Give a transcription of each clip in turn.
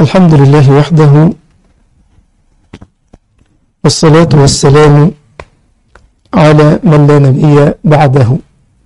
الحمد لله وحده والصلاة والسلام على من لا نبي بعده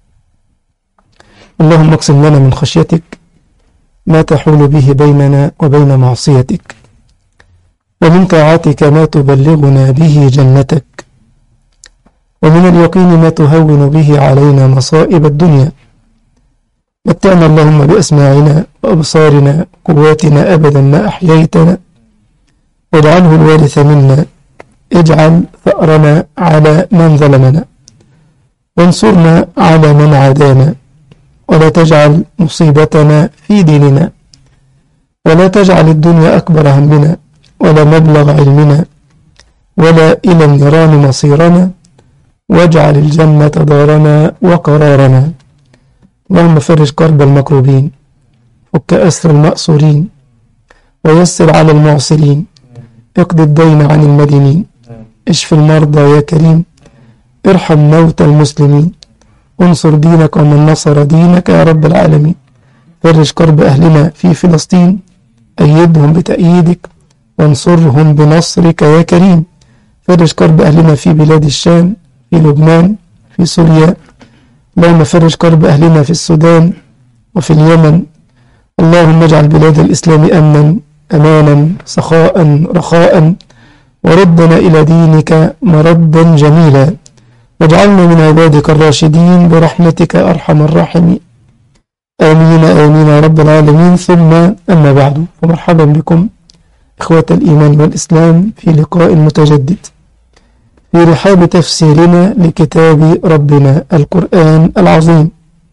اللهم اقسم لنا من خشيتك ما تحول به بيننا وبين معصيتك ومن طاعتك ما تبلغنا به جنتك ومن اليقين ما تهون به علينا مصائب الدنيا متعنا اللهم بأسماعنا وأبصارنا قواتنا أبدا ما أحييتنا واجعله الوارث منا اجعل ثأرنا على من ظلمنا وانصرنا على من عادانا ولا تجعل مصيبتنا في ديننا ولا تجعل الدنيا أكبر همنا ولا مبلغ علمنا ولا إلى النيران مصيرنا واجعل الجنة دارنا وقرارنا اللهم فرج كرب المكروبين فك أسر المأسورين ويسر على المعسرين اقض الدين عن المدينين اشف المرضى يا كريم ارحم موتى المسلمين انصر دينك ومن نصر دينك يا رب العالمين فرج كرب أهلنا في فلسطين أيدهم بتأييدك وانصرهم بنصرك يا كريم فرج كرب أهلنا في بلاد الشام في لبنان في سوريا اللهم فرج كرب أهلنا في السودان وفي اليمن اللهم اجعل بلاد الإسلام أمنا أمانا سخاء رخاء وردنا إلى دينك مردا جميلا واجعلنا من عبادك الراشدين برحمتك أرحم الراحمين آمين آمين يا رب العالمين ثم أما بعد فمرحبا بكم إخوة الإيمان والإسلام في لقاء متجدد في رحاب تفسيرنا لكتاب ربنا القرآن العظيم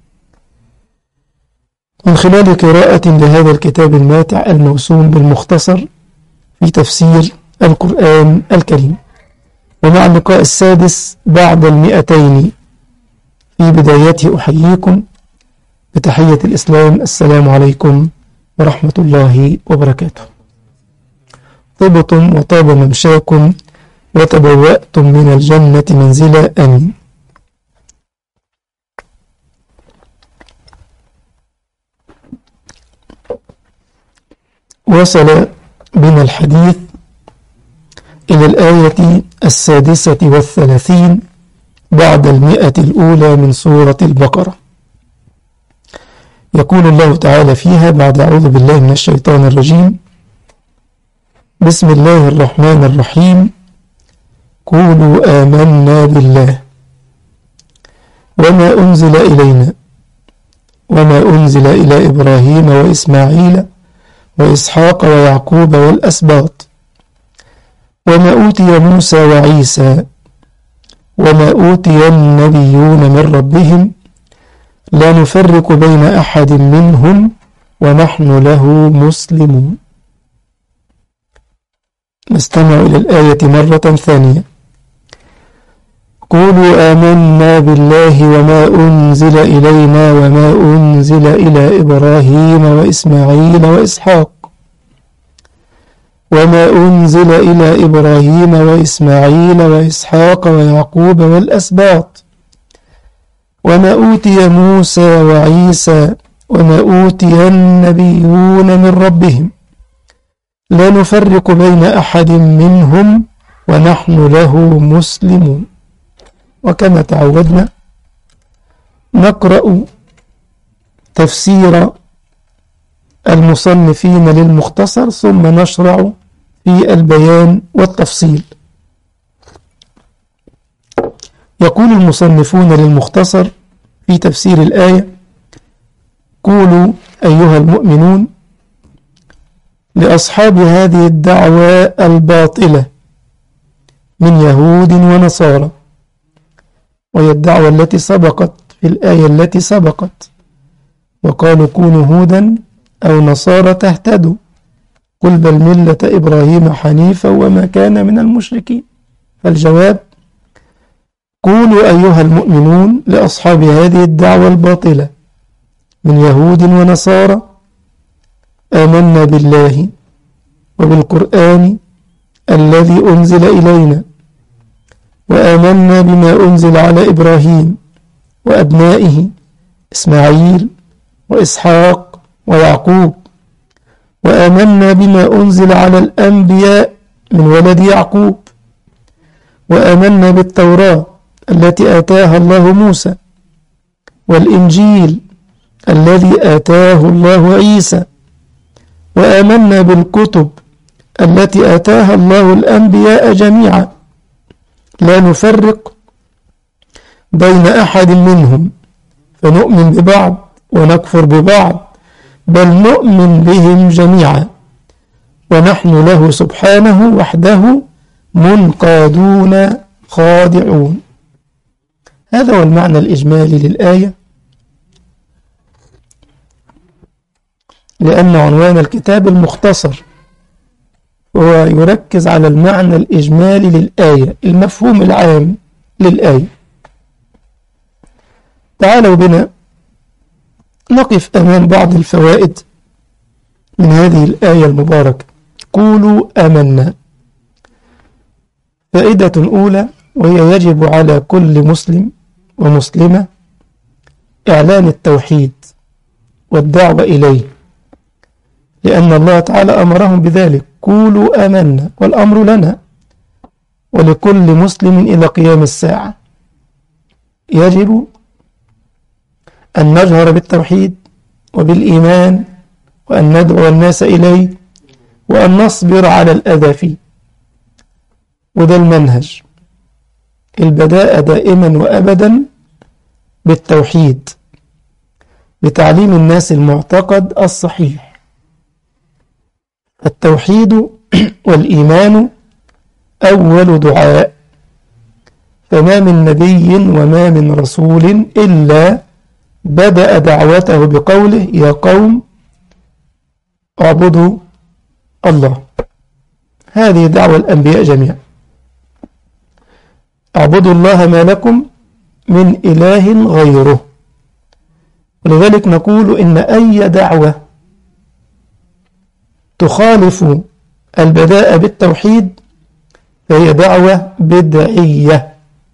من خلال قراءة لهذا الكتاب الماتع الموسوم بالمختصر في تفسير القرآن الكريم ومع اللقاء السادس بعد المئتين في بدايته أحييكم بتحية الإسلام السلام عليكم ورحمة الله وبركاته طبتم وطاب ممشاكم وتبوأتم من الجنة منزلا آمين وصل بنا الحديث إلى الآية السادسة والثلاثين بعد المئة الأولى من سورة البقرة يقول الله تعالى فيها بعد أعوذ بالله من الشيطان الرجيم بسم الله الرحمن الرحيم قولوا آمنا بالله وما أنزل إلينا وما أنزل إلى إبراهيم وإسماعيل وإسحاق ويعقوب والأسباط وما أوتي موسى وعيسى وما أوتي النبيون من ربهم لا نفرق بين أحد منهم ونحن له مسلمون نستمع إلى الآية مرة ثانية قولوا آمنا بالله وما أنزل إلينا وما أنزل إلى إبراهيم وإسماعيل وإسحاق وما أنزل إلى إبراهيم وإسماعيل وإسحاق ويعقوب والأسباط وما أوتي موسى وعيسى وما أوتي النبيون من ربهم لا نفرق بين أحد منهم ونحن له مسلمون وكما تعودنا نقرأ تفسير المصنفين للمختصر ثم نشرع في البيان والتفصيل يقول المصنفون للمختصر في تفسير الآية قولوا أيها المؤمنون لأصحاب هذه الدعوة الباطلة من يهود ونصارى وهي الدعوة التي سبقت في الآية التي سبقت وقالوا كونوا هودا أو نصارى تهتدوا قل بل ملة إبراهيم حنيفا وما كان من المشركين فالجواب قولوا أيها المؤمنون لأصحاب هذه الدعوة الباطلة من يهود ونصارى آمنا بالله وبالقرآن الذي أنزل إلينا وآمنا بما أنزل على إبراهيم وأبنائه إسماعيل وإسحاق ويعقوب وآمنا بما أنزل على الأنبياء من ولد يعقوب وآمنا بالتوراة التي آتاها الله موسى والإنجيل الذي آتاه الله عيسى وآمنا بالكتب التي آتاها الله الأنبياء جميعا لا نفرق بين أحد منهم فنؤمن ببعض ونكفر ببعض بل نؤمن بهم جميعا ونحن له سبحانه وحده منقادون خاضعون هذا هو المعنى الإجمالي للآية لأن عنوان الكتاب المختصر هو يركز على المعنى الإجمالي للآية المفهوم العام للآية تعالوا بنا نقف أمام بعض الفوائد من هذه الآية المباركة قولوا آمنا فائدة أولى وهي يجب على كل مسلم ومسلمة إعلان التوحيد والدعوة إليه لأن الله تعالى أمرهم بذلك قولوا آمنا والأمر لنا ولكل مسلم إلى قيام الساعة يجب أن نجهر بالتوحيد وبالإيمان وأن ندعو الناس إليه وأن نصبر على الأذى فيه وده المنهج البداء دائما وأبدا بالتوحيد بتعليم الناس المعتقد الصحيح التوحيد والإيمان أول دعاء فما من نبي وما من رسول إلا بدأ دعوته بقوله يا قوم اعبدوا الله هذه دعوة الأنبياء جميعا اعبدوا الله ما لكم من إله غيره ولذلك نقول إن أي دعوة تخالف البداء بالتوحيد فهي دعوة بدعية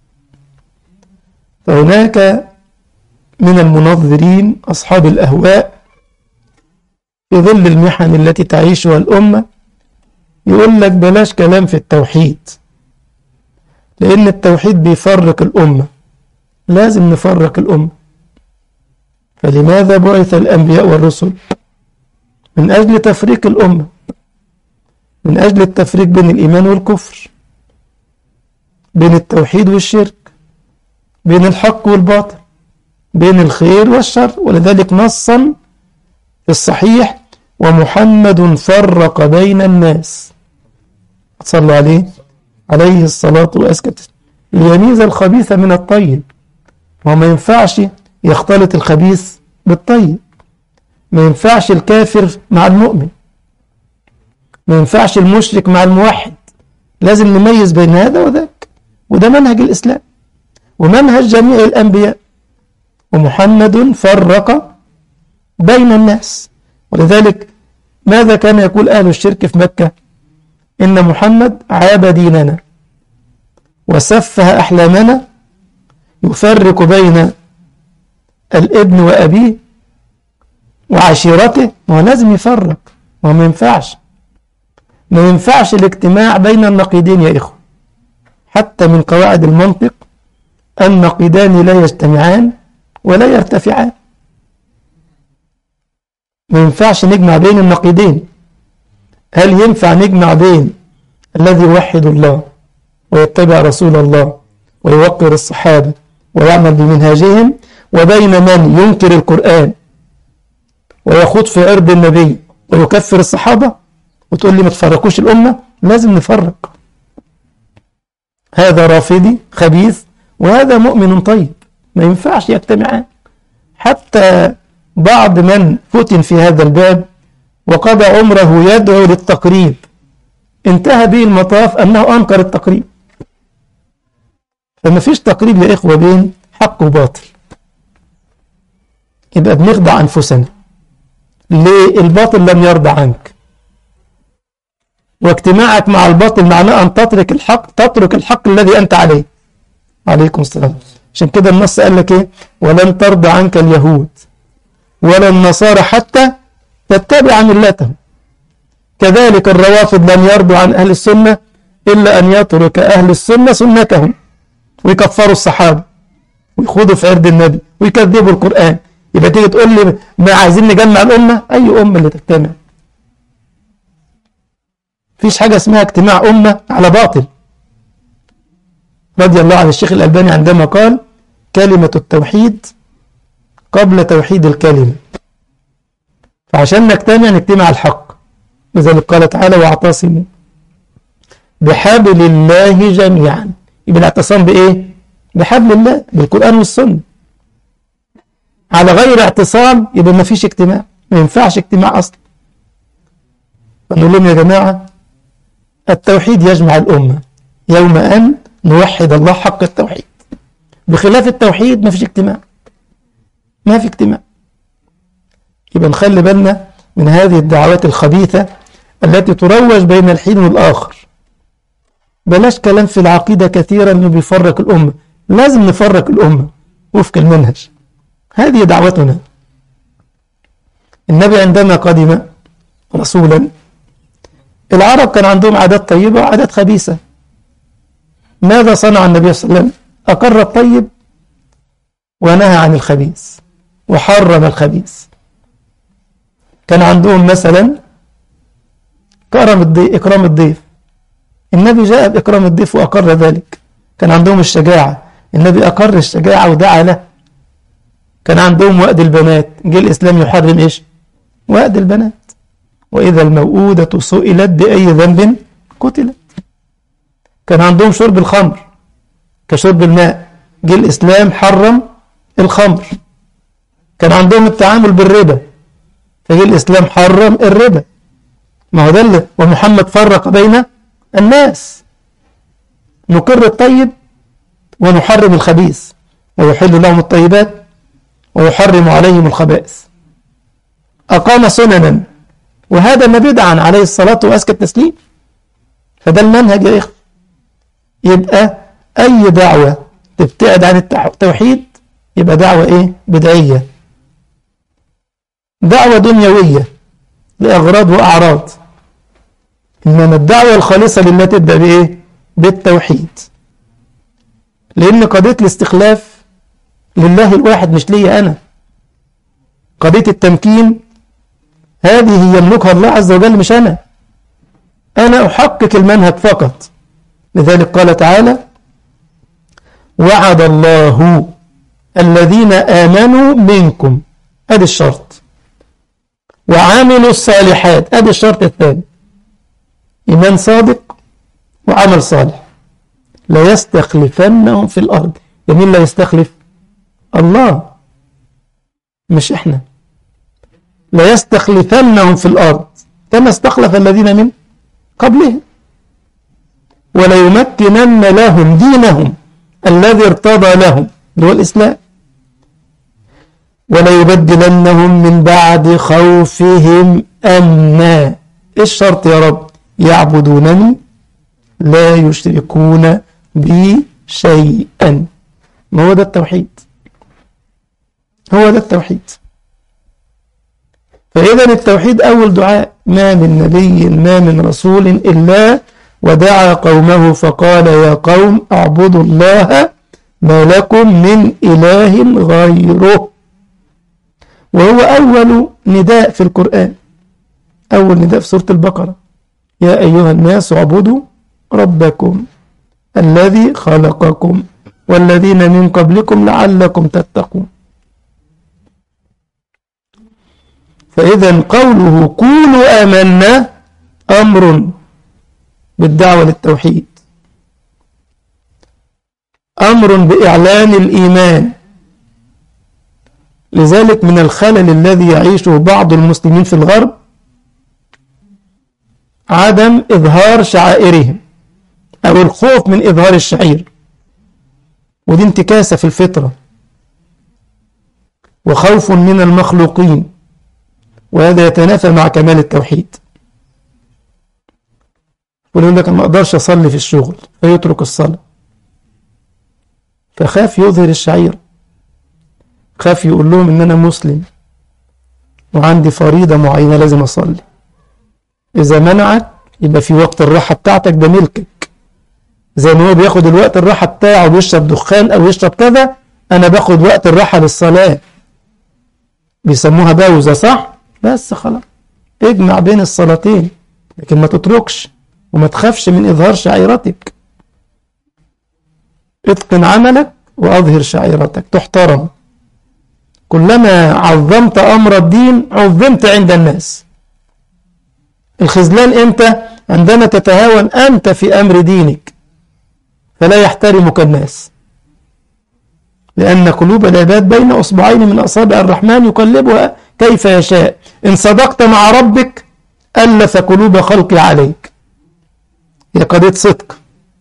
فهناك من المنظرين أصحاب الأهواء في ظل المحن التي تعيشها الأمة يقول لك بلاش كلام في التوحيد لأن التوحيد بيفرق الأمة لازم نفرق الأمة فلماذا بعث الأنبياء والرسل من أجل تفريق الأمة من أجل التفريق بين الإيمان والكفر بين التوحيد والشرك بين الحق والباطل بين الخير والشر ولذلك نصا في الصحيح ومحمد فرق بين الناس صلى عليه عليه الصلاة والسلام ليميز الخبيث من الطيب وما ينفعش يختلط الخبيث بالطيب ما ينفعش الكافر مع المؤمن ما ينفعش المشرك مع الموحد لازم نميز بين هذا وذاك وده منهج الإسلام ومنهج جميع الأنبياء ومحمد فرق بين الناس ولذلك ماذا كان يقول أهل الشرك في مكة إن محمد عاب ديننا وسفه أحلامنا يفرق بين الابن وأبيه وعشيرته ما هو لازم يفرق ما هو ما ينفعش ما ينفعش الاجتماع بين النقيضين يا إخوة حتى من قواعد المنطق النقيضان لا يجتمعان ولا يرتفعان ما ينفعش نجمع بين النقيضين هل ينفع نجمع بين الذي يوحد الله ويتبع رسول الله ويوقر الصحابة ويعمل بمنهاجهم وبين من ينكر القرآن ويخوض في عرض النبي ويكفر الصحابة وتقول لي ما تفرقوش الأمة لازم نفرق هذا رافضي خبيث وهذا مؤمن طيب ما ينفعش يجتمعان حتى بعض من فتن في هذا الباب وقضى عمره يدعو للتقريب انتهى به المطاف أنه أنكر التقريب فما فيش تقريب يا إخوة بين حق وباطل يبقى بنخدع أنفسنا ليه الباطل لم يرضى عنك واجتماعك مع الباطل معناه أن تترك الحق تترك الحق الذي أنت عليه عليكم السلام عشان كده النص قال لك ايه ولن ترضى عنك اليهود ولا النصارى حتى تتبع ملتهم كذلك الروافض لم يرضوا عن أهل السنة إلا أن يترك أهل السنة سنتهم ويكفروا الصحابة ويخوضوا في عرض النبي ويكذبوا القرآن يبقى تيجي تقول لي ما عايزين نجمع الأمة أي أمة اللي تجتمع فيش حاجة اسمها اجتماع أمة على باطل رضي الله عن الشيخ الألباني عندما قال كلمة التوحيد قبل توحيد الكلمة فعشان نجتمع نجتمع الحق لذلك قال تعالى واعتصموا بحبل الله جميعا يبقى الاعتصام بإيه؟ بحبل الله بالقرآن والسنة على غير اعتصام يبقى ما فيش اجتماع ما ينفعش اجتماع أصلا فنقول لهم يا جماعة التوحيد يجمع الأمة يوم أن نوحد الله حق التوحيد بخلاف التوحيد ما فيش اجتماع ما في اجتماع يبقى نخلي بالنا من هذه الدعوات الخبيثة التي تروج بين الحين والآخر بلاش كلام في العقيدة كثيرا انه بيفرق الأمة لازم نفرق الأمة وفق المنهج هذه دعوتنا النبي عندما قدم رسولا العرب كان عندهم عادات طيبة وعادات خبيثة ماذا صنع النبي صلى الله عليه وسلم أقر الطيب ونهى عن الخبيث وحرم الخبيث كان عندهم مثلا كرم الضيف إكرام الضيف النبي جاء بإكرام الضيف وأقر ذلك كان عندهم الشجاعة النبي أقر الشجاعة ودعا له كان عندهم وأد البنات جه الإسلام يحرم إيش وأد البنات وإذا الموءودة سئلت بأي ذنب قتلت كان عندهم شرب الخمر كشرب الماء جه الإسلام حرم الخمر كان عندهم التعامل بالربا فجه الإسلام حرم الربا ما هو ده اللي ومحمد فرق بين الناس نقر الطيب ونحرم الخبيث ويحل لهم الطيبات ويحرم عليهم الخبائث أقام سننا وهذا ما بدعا عليه الصلاة وأزكى التسليم فده المنهج يا إخوة يبقى أي دعوة تبتعد عن التوحيد يبقى دعوة إيه بدعية دعوة دنيوية لأغراض وأعراض إنما الدعوة الخالصة لله تبدأ بإيه بالتوحيد لأن قضية الاستخلاف لله الواحد مش ليا أنا قضية التمكين هذه يملكها الله عز وجل مش أنا أنا أحقق المنهج فقط لذلك قال تعالى وعد الله الذين آمنوا منكم هذا الشرط وعملوا الصالحات هذا الشرط الثاني إيمان صادق وعمل صالح لا يستخلفنهم في الأرض يمين لا يستخلف الله مش إحنا لا يستخلفنهم في الأرض كما استخلف الذين من قبلهم وليمكنن لهم دينهم الذي ارتضى لهم اللي هو الإسلام وليبدلنهم من بعد خوفهم أمنا إيه الشرط يا رب يعبدونني لا يشركون بي شيئا ما هو ده التوحيد هو ده التوحيد فإذا التوحيد أول دعاء ما من نبي ما من رسول إلا ودعا قومه فقال يا قوم اعبدوا الله ما لكم من إله غيره وهو أول نداء في القرآن أول نداء في سورة البقرة يا أيها الناس اعبدوا ربكم الذي خلقكم والذين من قبلكم لعلكم تتقون فإذا قوله قولوا آمنا أمر بالدعوة للتوحيد أمر بإعلان الإيمان لذلك من الخلل الذي يعيشه بعض المسلمين في الغرب عدم إظهار شعائرهم أو الخوف من إظهار الشعير ودي انتكاسة في الفطرة وخوف من المخلوقين وهذا يتنافى مع كمال التوحيد ويقول لك ما اقدرش اصلي في الشغل فيترك الصلاه فخاف يظهر الشعير خاف يقول لهم ان انا مسلم وعندي فريضه معينه لازم اصلي إذا منعك يبقى في وقت الراحة بتاعتك ده ملكك زي ما هو بياخد الوقت الراحة بتاعه ويشرب دخان أو يشرب كذا أنا باخد وقت الراحة للصلاة بيسموها باوزة صح؟ بس خلاص اجمع بين الصلاتين لكن ما تتركش وما تخافش من إظهار شعيرتك اتقن عملك وأظهر شعيرتك تحترم كلما عظمت أمر الدين عظمت عند الناس الخذلان امتى عندما تتهاون أنت في أمر دينك فلا يحترمك الناس لأن قلوب العباد بين أصبعين من أصابع الرحمن يقلبها كيف يشاء إن صدقت مع ربك ألف قلوب خلقي عليك هي قضية صدق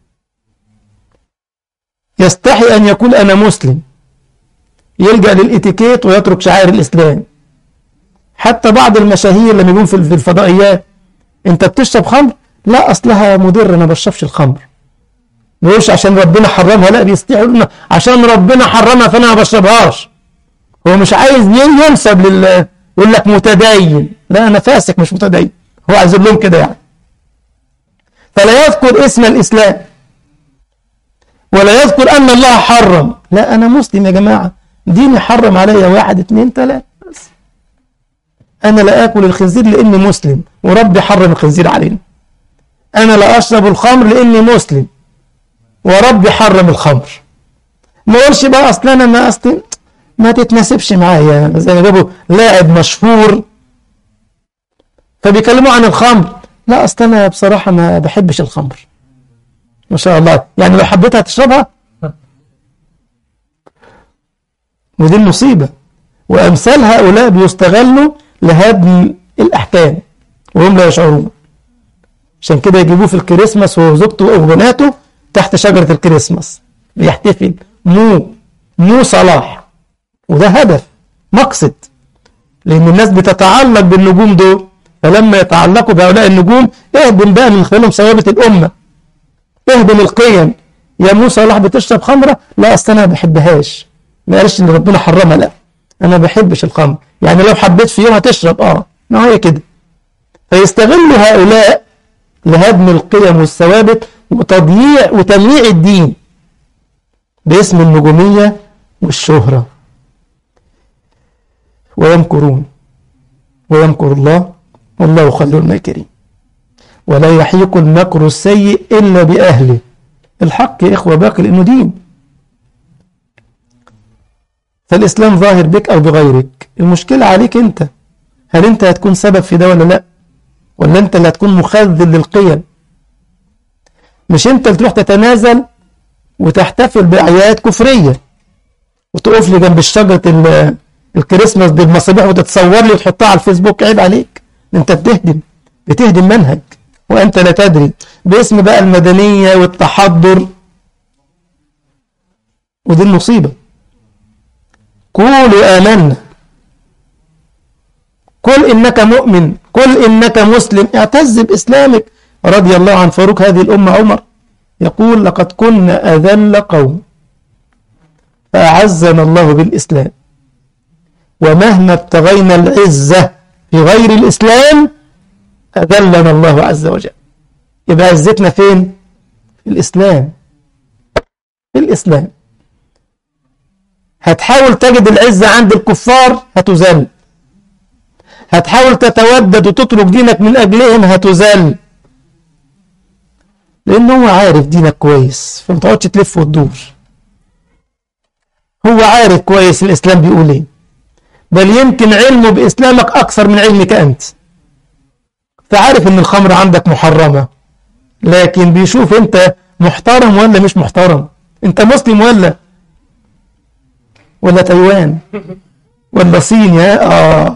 يستحي أن يقول أنا مسلم يلجأ للإتيكيت ويترك شعائر الإسلام حتى بعض المشاهير لما يقولون في الفضائيات أنت بتشرب خمر لا أصلها مضر أنا ما بشربش الخمر ما يقولش عشان ربنا حرمها لا بيستحي عشان ربنا حرمها فأنا ما بشربهاش هو مش عايز ينسب لل يقول لك متدين لا أنا فاسق مش متدين هو عايز لهم كده يعني فلا يذكر اسم الإسلام ولا يذكر أن الله حرم لا أنا مسلم يا جماعة ديني حرم عليا واحد اتنين تلاتة بس أنا لا آكل الخنزير لأني مسلم وربي حرم الخنزير علينا أنا لا أشرب الخمر لأني مسلم وربي حرم الخمر ما اقولش بقى أصل أنا ما أصل ما تتناسبش معايا زي ما جابوا لاعب مشهور فبيكلموا عن الخمر لا أصل أنا بصراحة ما بحبش الخمر ما شاء الله يعني لو حبيتها تشربها ودي المصيبة وأمثال هؤلاء بيستغلوا لهدم الأحكام وهم لا يشعرون عشان كده يجيبوه في الكريسماس وزوجته وبناته تحت شجرة الكريسماس بيحتفل مو مو صلاح وده هدف مقصد لأن الناس بتتعلق بالنجوم دول فلما يتعلقوا بهؤلاء النجوم اهدم بقى من خلالهم ثوابت الأمة اهدم القيم يا مو صلاح بتشرب خمرة لا أصل أنا ما بحبهاش ما قالش إن ربنا حرمها لا أنا ما بحبش الخمر يعني لو حبيت في يوم هتشرب آه ما هي كده فيستغل هؤلاء لهدم القيم والثوابت وتضييع وتمييع الدين باسم النجومية والشهرة ويمكرون ويمكر الله والله خير الماكرين ولا يحيق المكر السيء إلا بأهله الحق يا إخوة باقي لأنه دين فالإسلام ظاهر بك أو بغيرك المشكلة عليك أنت هل أنت هتكون سبب في ده ولا لا ولا أنت اللي هتكون مخذل للقيم مش أنت اللي تروح تتنازل وتحتفل بأعياد كفرية وتقف لي جنب الشجرة الكريسماس بالمصابيح وتتصور لي وتحطها على الفيسبوك عيب عليك أنت بتهدم بتهدم منهج وأنت لا تدري باسم بقى المدنية والتحضر ودي المصيبة قولوا آمنا قل إنك مؤمن قل إنك مسلم اعتز بإسلامك رضي الله عن فاروق هذه الأمة عمر يقول لقد كنا أذل قوم فأعزنا الله بالإسلام ومهما ابتغينا العزة في غير الإسلام أذلنا الله عز وجل يبقى عزتنا فين؟ في الإسلام في الإسلام هتحاول تجد العزة عند الكفار هتذل هتحاول تتودد وتترك دينك من أجلهم هتذل لأن هو عارف دينك كويس فما تقعدش تلف وتدور هو عارف كويس الإسلام بيقول إيه بل يمكن علمه بإسلامك أكثر من علمك أنت فعارف إن الخمر عندك محرمة لكن بيشوف أنت محترم ولا مش محترم أنت مسلم ولا ولا تايوان ولا صين يا آه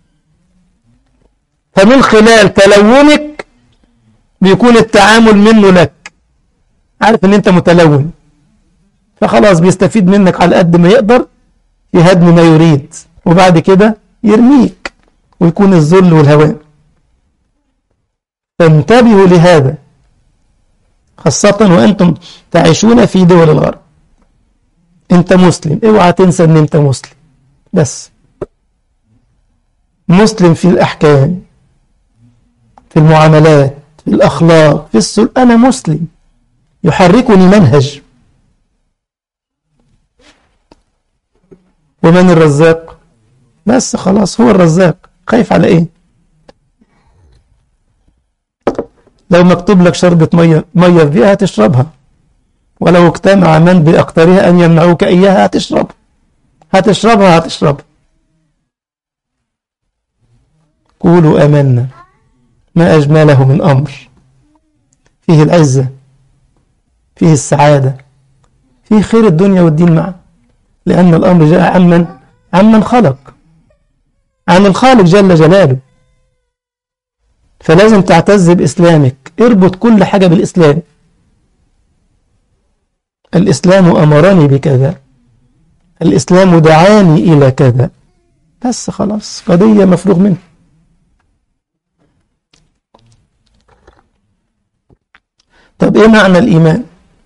فمن خلال تلونك بيكون التعامل منه لك عارف ان انت متلون فخلاص بيستفيد منك على قد ما يقدر في هدم ما يريد وبعد كده يرميك ويكون الذل والهوان فانتبهوا لهذا خاصة وأنتم تعيشون في دول الغرب أنت مسلم اوعى تنسى أن أنت مسلم بس مسلم في الأحكام في المعاملات في الأخلاق في السلوك أنا مسلم يحركني منهج ومن الرزاق بس خلاص هو الرزاق خايف على ايه لو مكتوب لك شربة مية مية فيها هتشربها ولو اجتمع من بأقطارها أن يمنعوك إياها هتشربها هتشربها هتشربها قولوا آمنا ما أجمله من أمر فيه العزة فيه السعادة فيه خير الدنيا والدين معا لأن الأمر جاء عمن عمن خلق عن الخالق جل جلاله فلازم تعتز بإسلامك اربط كل حاجة بالإسلام الإسلام أمرني بكذا الإسلام دعاني إلى كذا بس خلاص قضية مفروغ منها طب إيه معنى الإيمان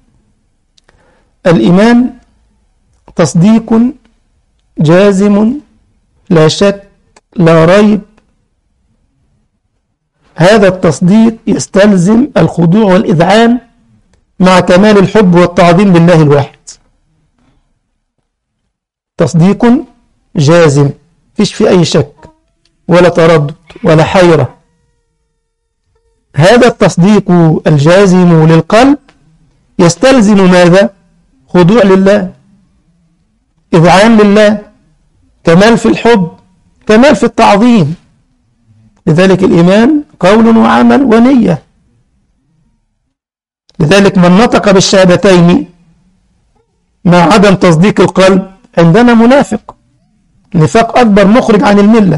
الإيمان تصديق جازم لا شك لا ريب هذا التصديق يستلزم الخضوع والإذعان مع كمال الحب والتعظيم لله الواحد تصديق جازم فيش في أي شك ولا تردد ولا حيرة هذا التصديق الجازم للقلب يستلزم ماذا خضوع لله إذعان لله كمال في الحب كمال في التعظيم لذلك الإيمان قول وعمل ونية لذلك من نطق بالشهادتين مع عدم تصديق القلب عندنا منافق نفاق أكبر مخرج عن الملة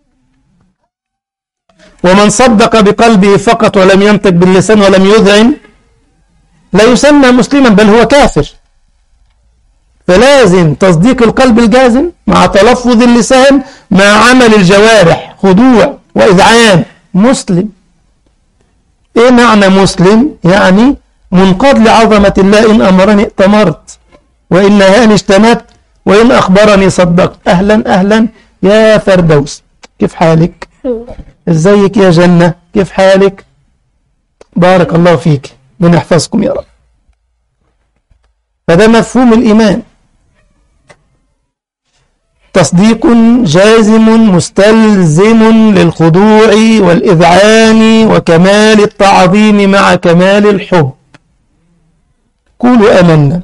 ومن صدق بقلبه فقط ولم ينطق باللسان ولم يذعن لا يسمى مسلما بل هو كافر فلازم تصديق القلب الجازم مع تلفظ اللسان مع عمل الجوارح خضوع وإذعان مسلم إيه معنى مسلم يعني منقاد لعظمة الله إن أمرني ائتمرت وإن نهاني اجتنبت وإن أخبرني صدقت أهلا أهلا يا فردوس كيف حالك ازيك يا جنة كيف حالك بارك الله فيك من يحفظكم يا رب فده مفهوم الإيمان تصديق جازم مستلزم للخضوع والإذعان وكمال التعظيم مع كمال الحب قولوا آمنا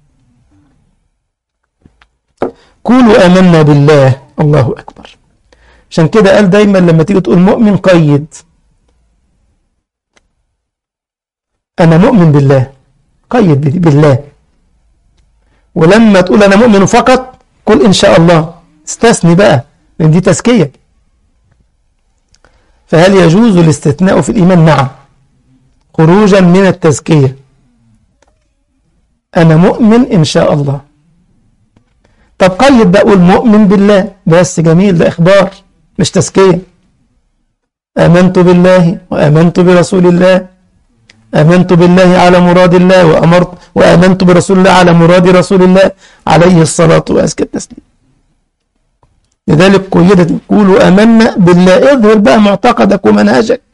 قولوا آمنا بالله الله أكبر عشان كده قال دايما لما تيجي تقول مؤمن قيد أنا مؤمن بالله قيد بالله ولما تقول أنا مؤمن فقط قل إن شاء الله استثني بقى لأن دي تزكية فهل يجوز الاستثناء في الإيمان نعم خروجا من التزكية أنا مؤمن إن شاء الله طب قيد بقول مؤمن بالله بس جميل ده إخبار مش تزكية آمنت بالله وآمنت برسول الله آمنت بالله على مراد الله وأمرت وآمنت برسول الله على مراد رسول الله عليه الصلاة وأزكى التسليم لذلك قيدت قولوا آمنا بالله اظهر بقى معتقدك ومنهجك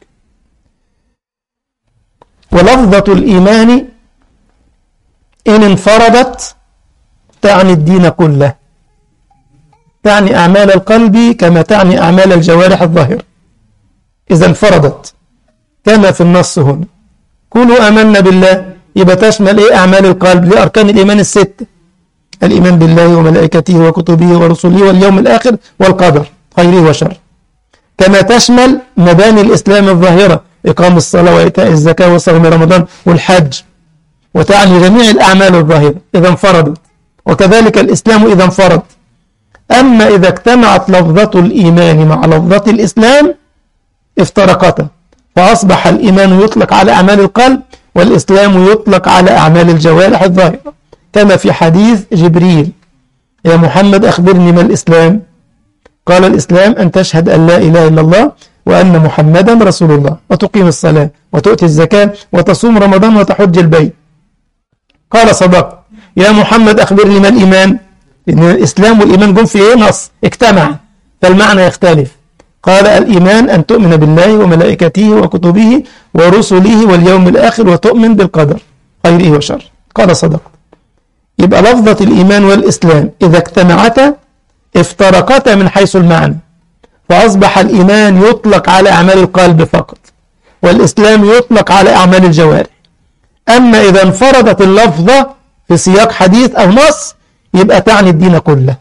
ولفظة الإيمان إن انفردت تعني الدين كله تعني أعمال القلب كما تعني أعمال الجوارح الظاهرة إذا انفردت كما في النص هنا قولوا آمنا بالله يبقى تشمل إيه أعمال القلب لأركان الإيمان الستة الإيمان بالله وملائكته وكتبه ورسله واليوم الآخر والقدر خيره وشره كما تشمل مباني الإسلام الظاهرة إقام الصلاة وإيتاء الزكاة وصوم رمضان والحج وتعني جميع الأعمال الظاهرة إذا انفردت وكذلك الإسلام إذا انفرد أما إذا اجتمعت لفظة الإيمان مع لفظة الإسلام افترقتا فأصبح الإيمان يطلق على أعمال القلب والإسلام يطلق على أعمال الجوارح الظاهرة كما في حديث جبريل يا محمد أخبرني ما الإسلام قال الإسلام أن تشهد أن لا إله إلا الله وأن محمدا رسول الله وتقيم الصلاة وتؤتي الزكاة وتصوم رمضان وتحج البيت قال صدق يا محمد أخبرني ما الإيمان لأن الإسلام والإيمان جم في إيه نص اجتمع فالمعنى يختلف قال الإيمان أن تؤمن بالله وملائكته وكتبه ورسله واليوم الآخر وتؤمن بالقدر خيره وشر قال صدق يبقى لفظة الإيمان والإسلام إذا اجتمعتا افترقتا من حيث المعنى فأصبح الإيمان يطلق على أعمال القلب فقط والإسلام يطلق على أعمال الجوارح أما إذا انفردت اللفظة في سياق حديث أو نص يبقى تعني الدين كله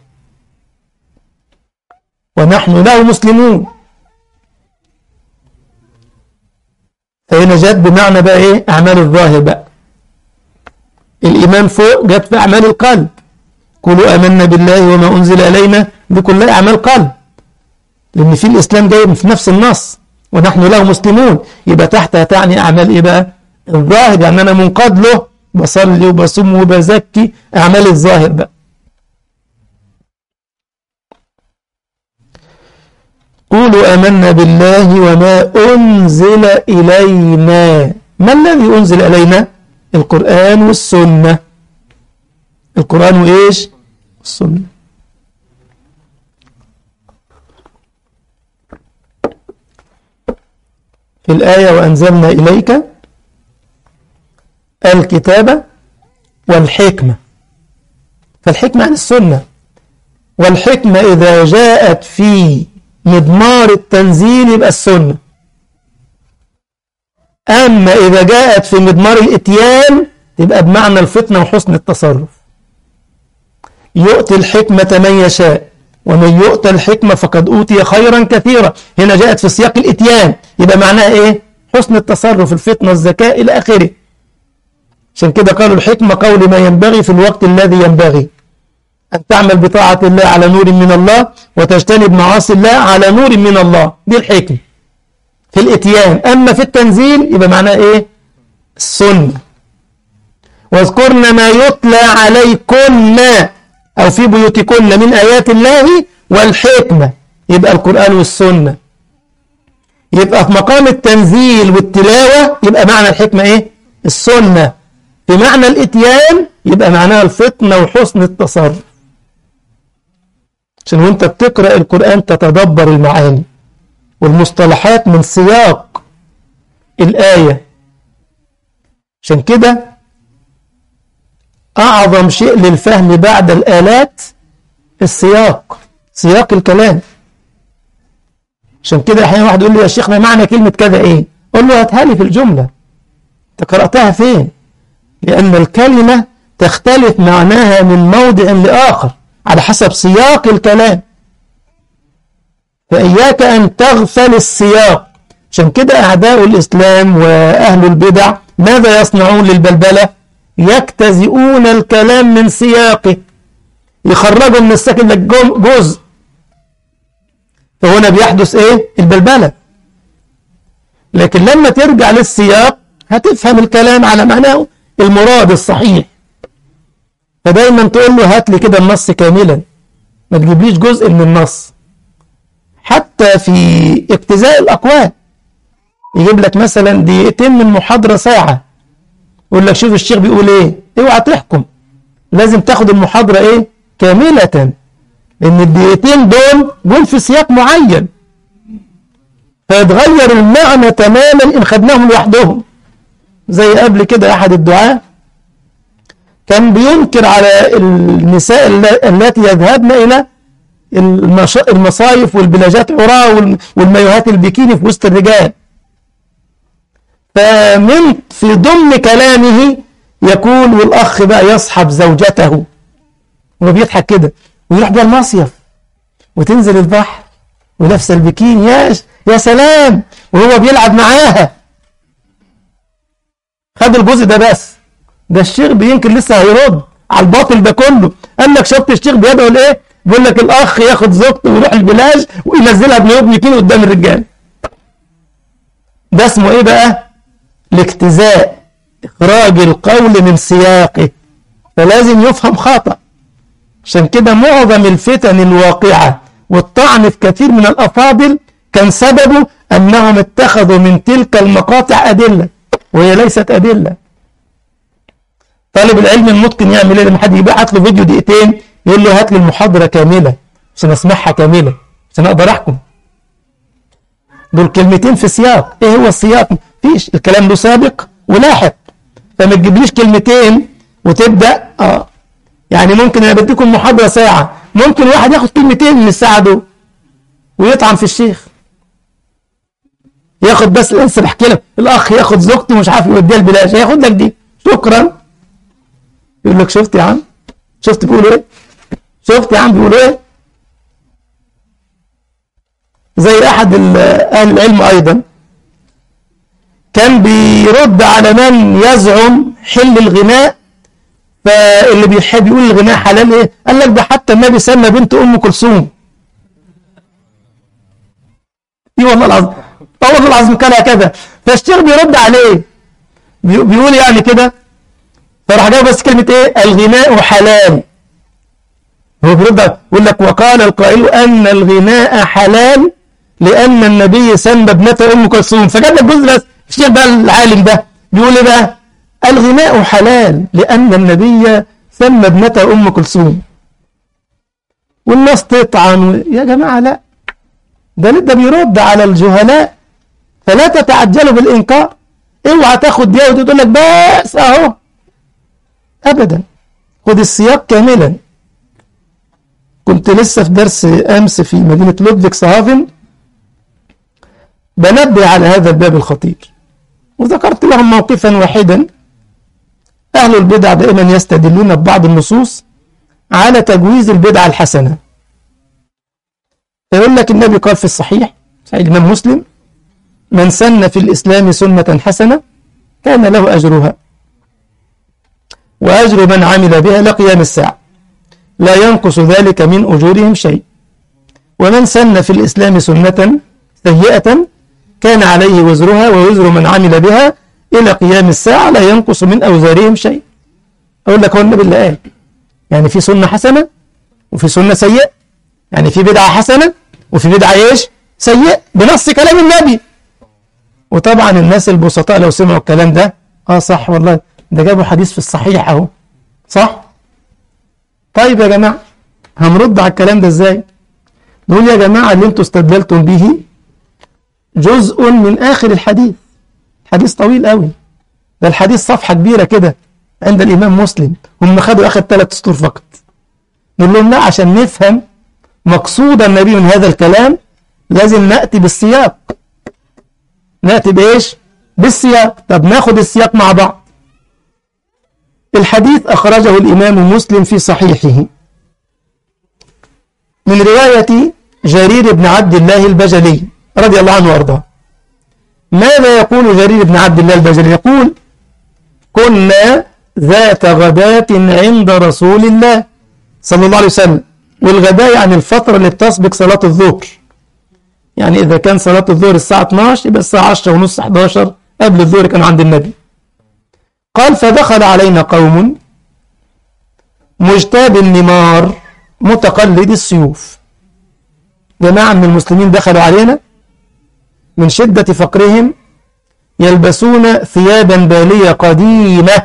ونحن له مسلمون فهنا جت بمعنى بقى ايه اعمال الظاهر بقى الايمان فوق جت في اعمال القلب قولوا امنا بالله وما انزل الينا دي كلها اعمال قلب لان في الاسلام جاي في نفس النص ونحن له مسلمون يبقى تحتها تعني اعمال ايه بقى الظاهر يعني انا منقاد له بصلي وبصوم وبزكي اعمال الظاهر بقى قولوا آمنا بالله وما أنزل إلينا ما الذي أنزل إلينا القرآن والسنة القرآن وإيش السنة في الآية وأنزلنا إليك الكتاب والحكمة فالحكمة عن السنة والحكمة إذا جاءت في مضمار التنزيل يبقى السنة أما إذا جاءت في مضمار الإتيان تبقى بمعنى الفتنة وحسن التصرف يؤتي الحكمة من يشاء ومن يؤتى الحكمة فقد أوتي خيرا كثيرا هنا جاءت في سياق الإتيان يبقى معناها إيه حسن التصرف الفتنة الذكاء إلى آخره عشان كده قالوا الحكمة قول ما ينبغي في الوقت الذي ينبغي أن تعمل بطاعة الله على نور من الله وتجتنب معاصي الله على نور من الله دي الحكمة في الاتيان أما في التنزيل يبقى معناه إيه السنة واذكرن ما يتلى عليكن أو في بيوتكن من آيات الله والحكمة يبقى القرآن والسنة يبقى في مقام التنزيل والتلاوة يبقى معنى الحكمة إيه السنة في معنى الاتيان يبقى معناها الفطنة وحسن التصرف عشان وانت بتقرأ القرآن تتدبر المعاني والمصطلحات من سياق الآية عشان كده أعظم شيء للفهم بعد الآلات السياق سياق الكلام عشان كده أحيانا واحد يقول لي يا شيخ ما معنى كلمة كذا إيه قول له هاتها لي في الجملة أنت قرأتها فين لأن الكلمة تختلف معناها من موضع لآخر على حسب سياق الكلام فإياك أن تغفل السياق عشان كده أعداء الإسلام وأهل البدع ماذا يصنعون للبلبلة يكتزئون الكلام من سياقه يخرجوا من الساكن لك جزء فهنا بيحدث ايه البلبلة لكن لما ترجع للسياق هتفهم الكلام على معناه المراد الصحيح فدايما تقول له هات لي كده النص كاملا ما تجيبليش جزء من النص حتى في اجتزاء الأقوال يجيب لك مثلا دقيقتين من محاضرة ساعة يقول لك شوف الشيخ بيقول ايه اوعى تحكم لازم تاخد المحاضرة ايه كاملة لان الدقيقتين دول جم في سياق معين فيتغير المعنى تماما ان خدناهم لوحدهم زي قبل كده احد الدعاة كان بينكر على النساء التي يذهبن الى المصايف والبلاجات عراة والمايوهات البكيني في وسط الرجال فمن في ضمن كلامه يقول والأخ بقى يصحب زوجته وهو بيضحك كده ويروح بقى المصيف وتنزل البحر ولابسه البكيني يا يا سلام وهو بيلعب معاها خد الجزء ده بس ده الشيخ بينكر لسه هيرد على الباطل ده كله قال لك شفت الشيخ بيدعو لايه بيقول لك الاخ ياخد زوجته ويروح البلاج وينزلها بنيوب بكيني قدام الرجال ده اسمه ايه بقى الاجتزاء إخراج القول من سياقه فلازم يفهم خطأ عشان كده معظم الفتن الواقعة والطعن في كثير من الأفاضل كان سببه أنهم اتخذوا من تلك المقاطع أدلة وهي ليست أدلة طالب العلم المتقن يعمل ايه لما حد يبعت له فيديو دقيقتين يقول له هات لي المحاضرة كاملة عشان أسمعها كاملة عشان أقدر أحكم دول كلمتين في سياق ايه هو السياق فيش الكلام له سابق ولاحق فما تجيبليش كلمتين وتبدا اه يعني ممكن انا بديكم محاضره ساعه ممكن واحد ياخد كلمتين من الساعه دول ويطعن في الشيخ ياخد بس لسه بحكي لك الاخ ياخد زوجته مش عارف يوديها البلاش هياخد لك دي شكرا يقول لك شفت يا عم شفت بيقولوا ايه شفت يا عم بيقولوا ايه زي احد اهل العلم ايضا كان بيرد على من يزعم حل الغناء فاللي بيحب يقول الغناء حلال ايه قال لك ده حتى النبي سمى بنت ام كلثوم اي والله العظيم اه والله العظيم كان هكذا فالشيخ بيرد عليه بيقول يعني كده فراح جايب بس كلمه ايه الغناء حلال هو بيرد يقول لك وقال القائل ان الغناء حلال لان النبي سمى ابنته ام كلثوم فجاب لك جزء بس الشيخ بقى العالم ده بيقول ايه بقى الغناء حلال لان النبي سمى ابنته ام كلثوم والناس تطعن يا جماعه لا ده ده بيرد على الجهلاء فلا تتعجلوا بالإنكار اوعى تاخد دي وتقول لك بس اهو ابدا خد السياق كاملا كنت لسه في درس امس في مدينه لودفيكس هافن بنبه على هذا الباب الخطير وذكرت لهم موقفا واحدا اهل البدع دائما يستدلون ببعض النصوص على تجويز البدعه الحسنه فيقول لك النبي قال في الصحيح صحيح الإمام مسلم من سن في الإسلام سنة حسنة كان له أجرها وأجر من عمل بها لقيام الساعة لا ينقص ذلك من أجورهم شيء ومن سن في الإسلام سنة سيئة كان عليه وزرها ووزر من عمل بها إلى قيام الساعة لا ينقص من أوزارهم شيء أقول لك هو النبي اللي قال يعني في سنة حسنة وفي سنة سيئة يعني في بدعة حسنة وفي بدعة ايش سيئة بنص كلام النبي وطبعا الناس البسطاء لو سمعوا الكلام ده اه صح والله ده جابوا حديث في الصحيح اهو صح طيب يا جماعة هنرد على الكلام ده ازاي نقول يا جماعة اللي انتوا استدللتم به جزء من اخر الحديث حديث طويل قوي ده الحديث صفحة كبيرة كده عند الامام مسلم هم خدوا اخر ثلاث سطور فقط نقول لهم لا عشان نفهم مقصود النبي من هذا الكلام لازم نأتي بالسياق نأتي بإيش بالسياق طب ناخد السياق مع بعض الحديث أخرجه الإمام مسلم في صحيحه من رواية جرير بن عبد الله البجلي رضي الله عنه وارضاه ماذا يقول جرير بن عبد الله البجلي يقول كنا ذات غداة عند رسول الله صلى الله عليه وسلم والغداء يعني الفترة اللي بتسبق صلاة الظهر يعني إذا كان صلاة الظهر الساعة 12 يبقى الساعة 10 ونص 11 قبل الظهر كان عند النبي قال فدخل علينا قوم مجتاب النمار متقلد السيوف جماعة من المسلمين دخلوا علينا من شدة فقرهم يلبسون ثيابا بالية قديمة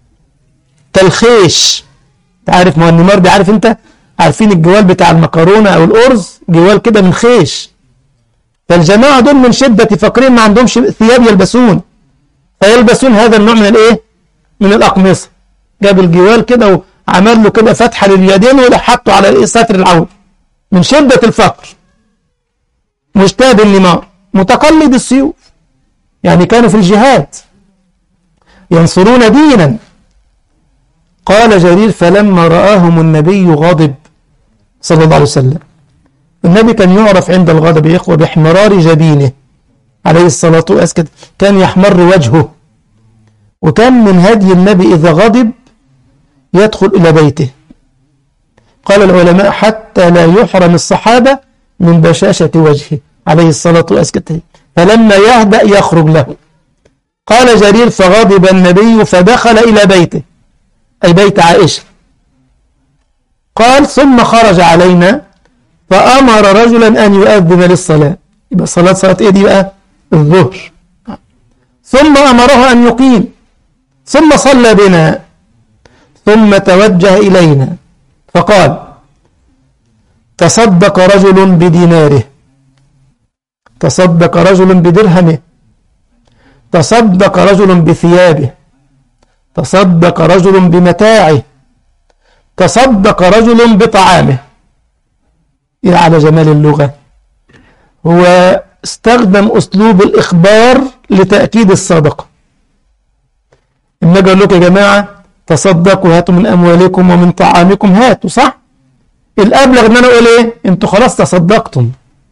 كالخيش تعرف ما النمار دي عارف انت عارفين الجوال بتاع المكرونة او الارز جوال كده من خيش فالجماعة دول من شدة فقرهم ما عندهمش ثياب يلبسون فيلبسون هذا النوع من الايه من الاقمصة جاب الجوال كده وعمل له كده فتحة لليدين وحطه على الايه ستر العون من شدة الفقر مجتهد النمار متقلد السيوف يعني كانوا في الجهاد ينصرون دينا قال جرير فلما رآهم النبي غضب صلى الله عليه وسلم النبي كان يعرف عند الغضب يا إخوة باحمرار جبينه عليه الصلاة والسلام كان يحمر وجهه وكان من هدي النبي إذا غضب يدخل إلى بيته قال العلماء حتى لا يحرم الصحابة من بشاشة وجهه عليه الصلاة والسلام فلما يهدأ يخرج له قال جرير فغضب النبي فدخل إلى بيته أي بيت عائشة قال ثم خرج علينا فأمر رجلا أن يؤذن للصلاة يبقى صلاة صلاة إيه دي بقى الظهر ثم أمره أن يقيم ثم صلى بنا ثم توجه إلينا فقال تصدق رجل بديناره تصدق رجل بدرهمه تصدق رجل بثيابه تصدق رجل بمتاعه تصدق رجل بطعامه إيه على جمال اللغة هو استخدم أسلوب الإخبار لتأكيد الصدقة إما أقول لكم يا جماعة تصدقوا هاتوا من أموالكم ومن طعامكم هاتوا صح الأبلغ إن أنا أقول إيه أنتوا خلاص تصدقتم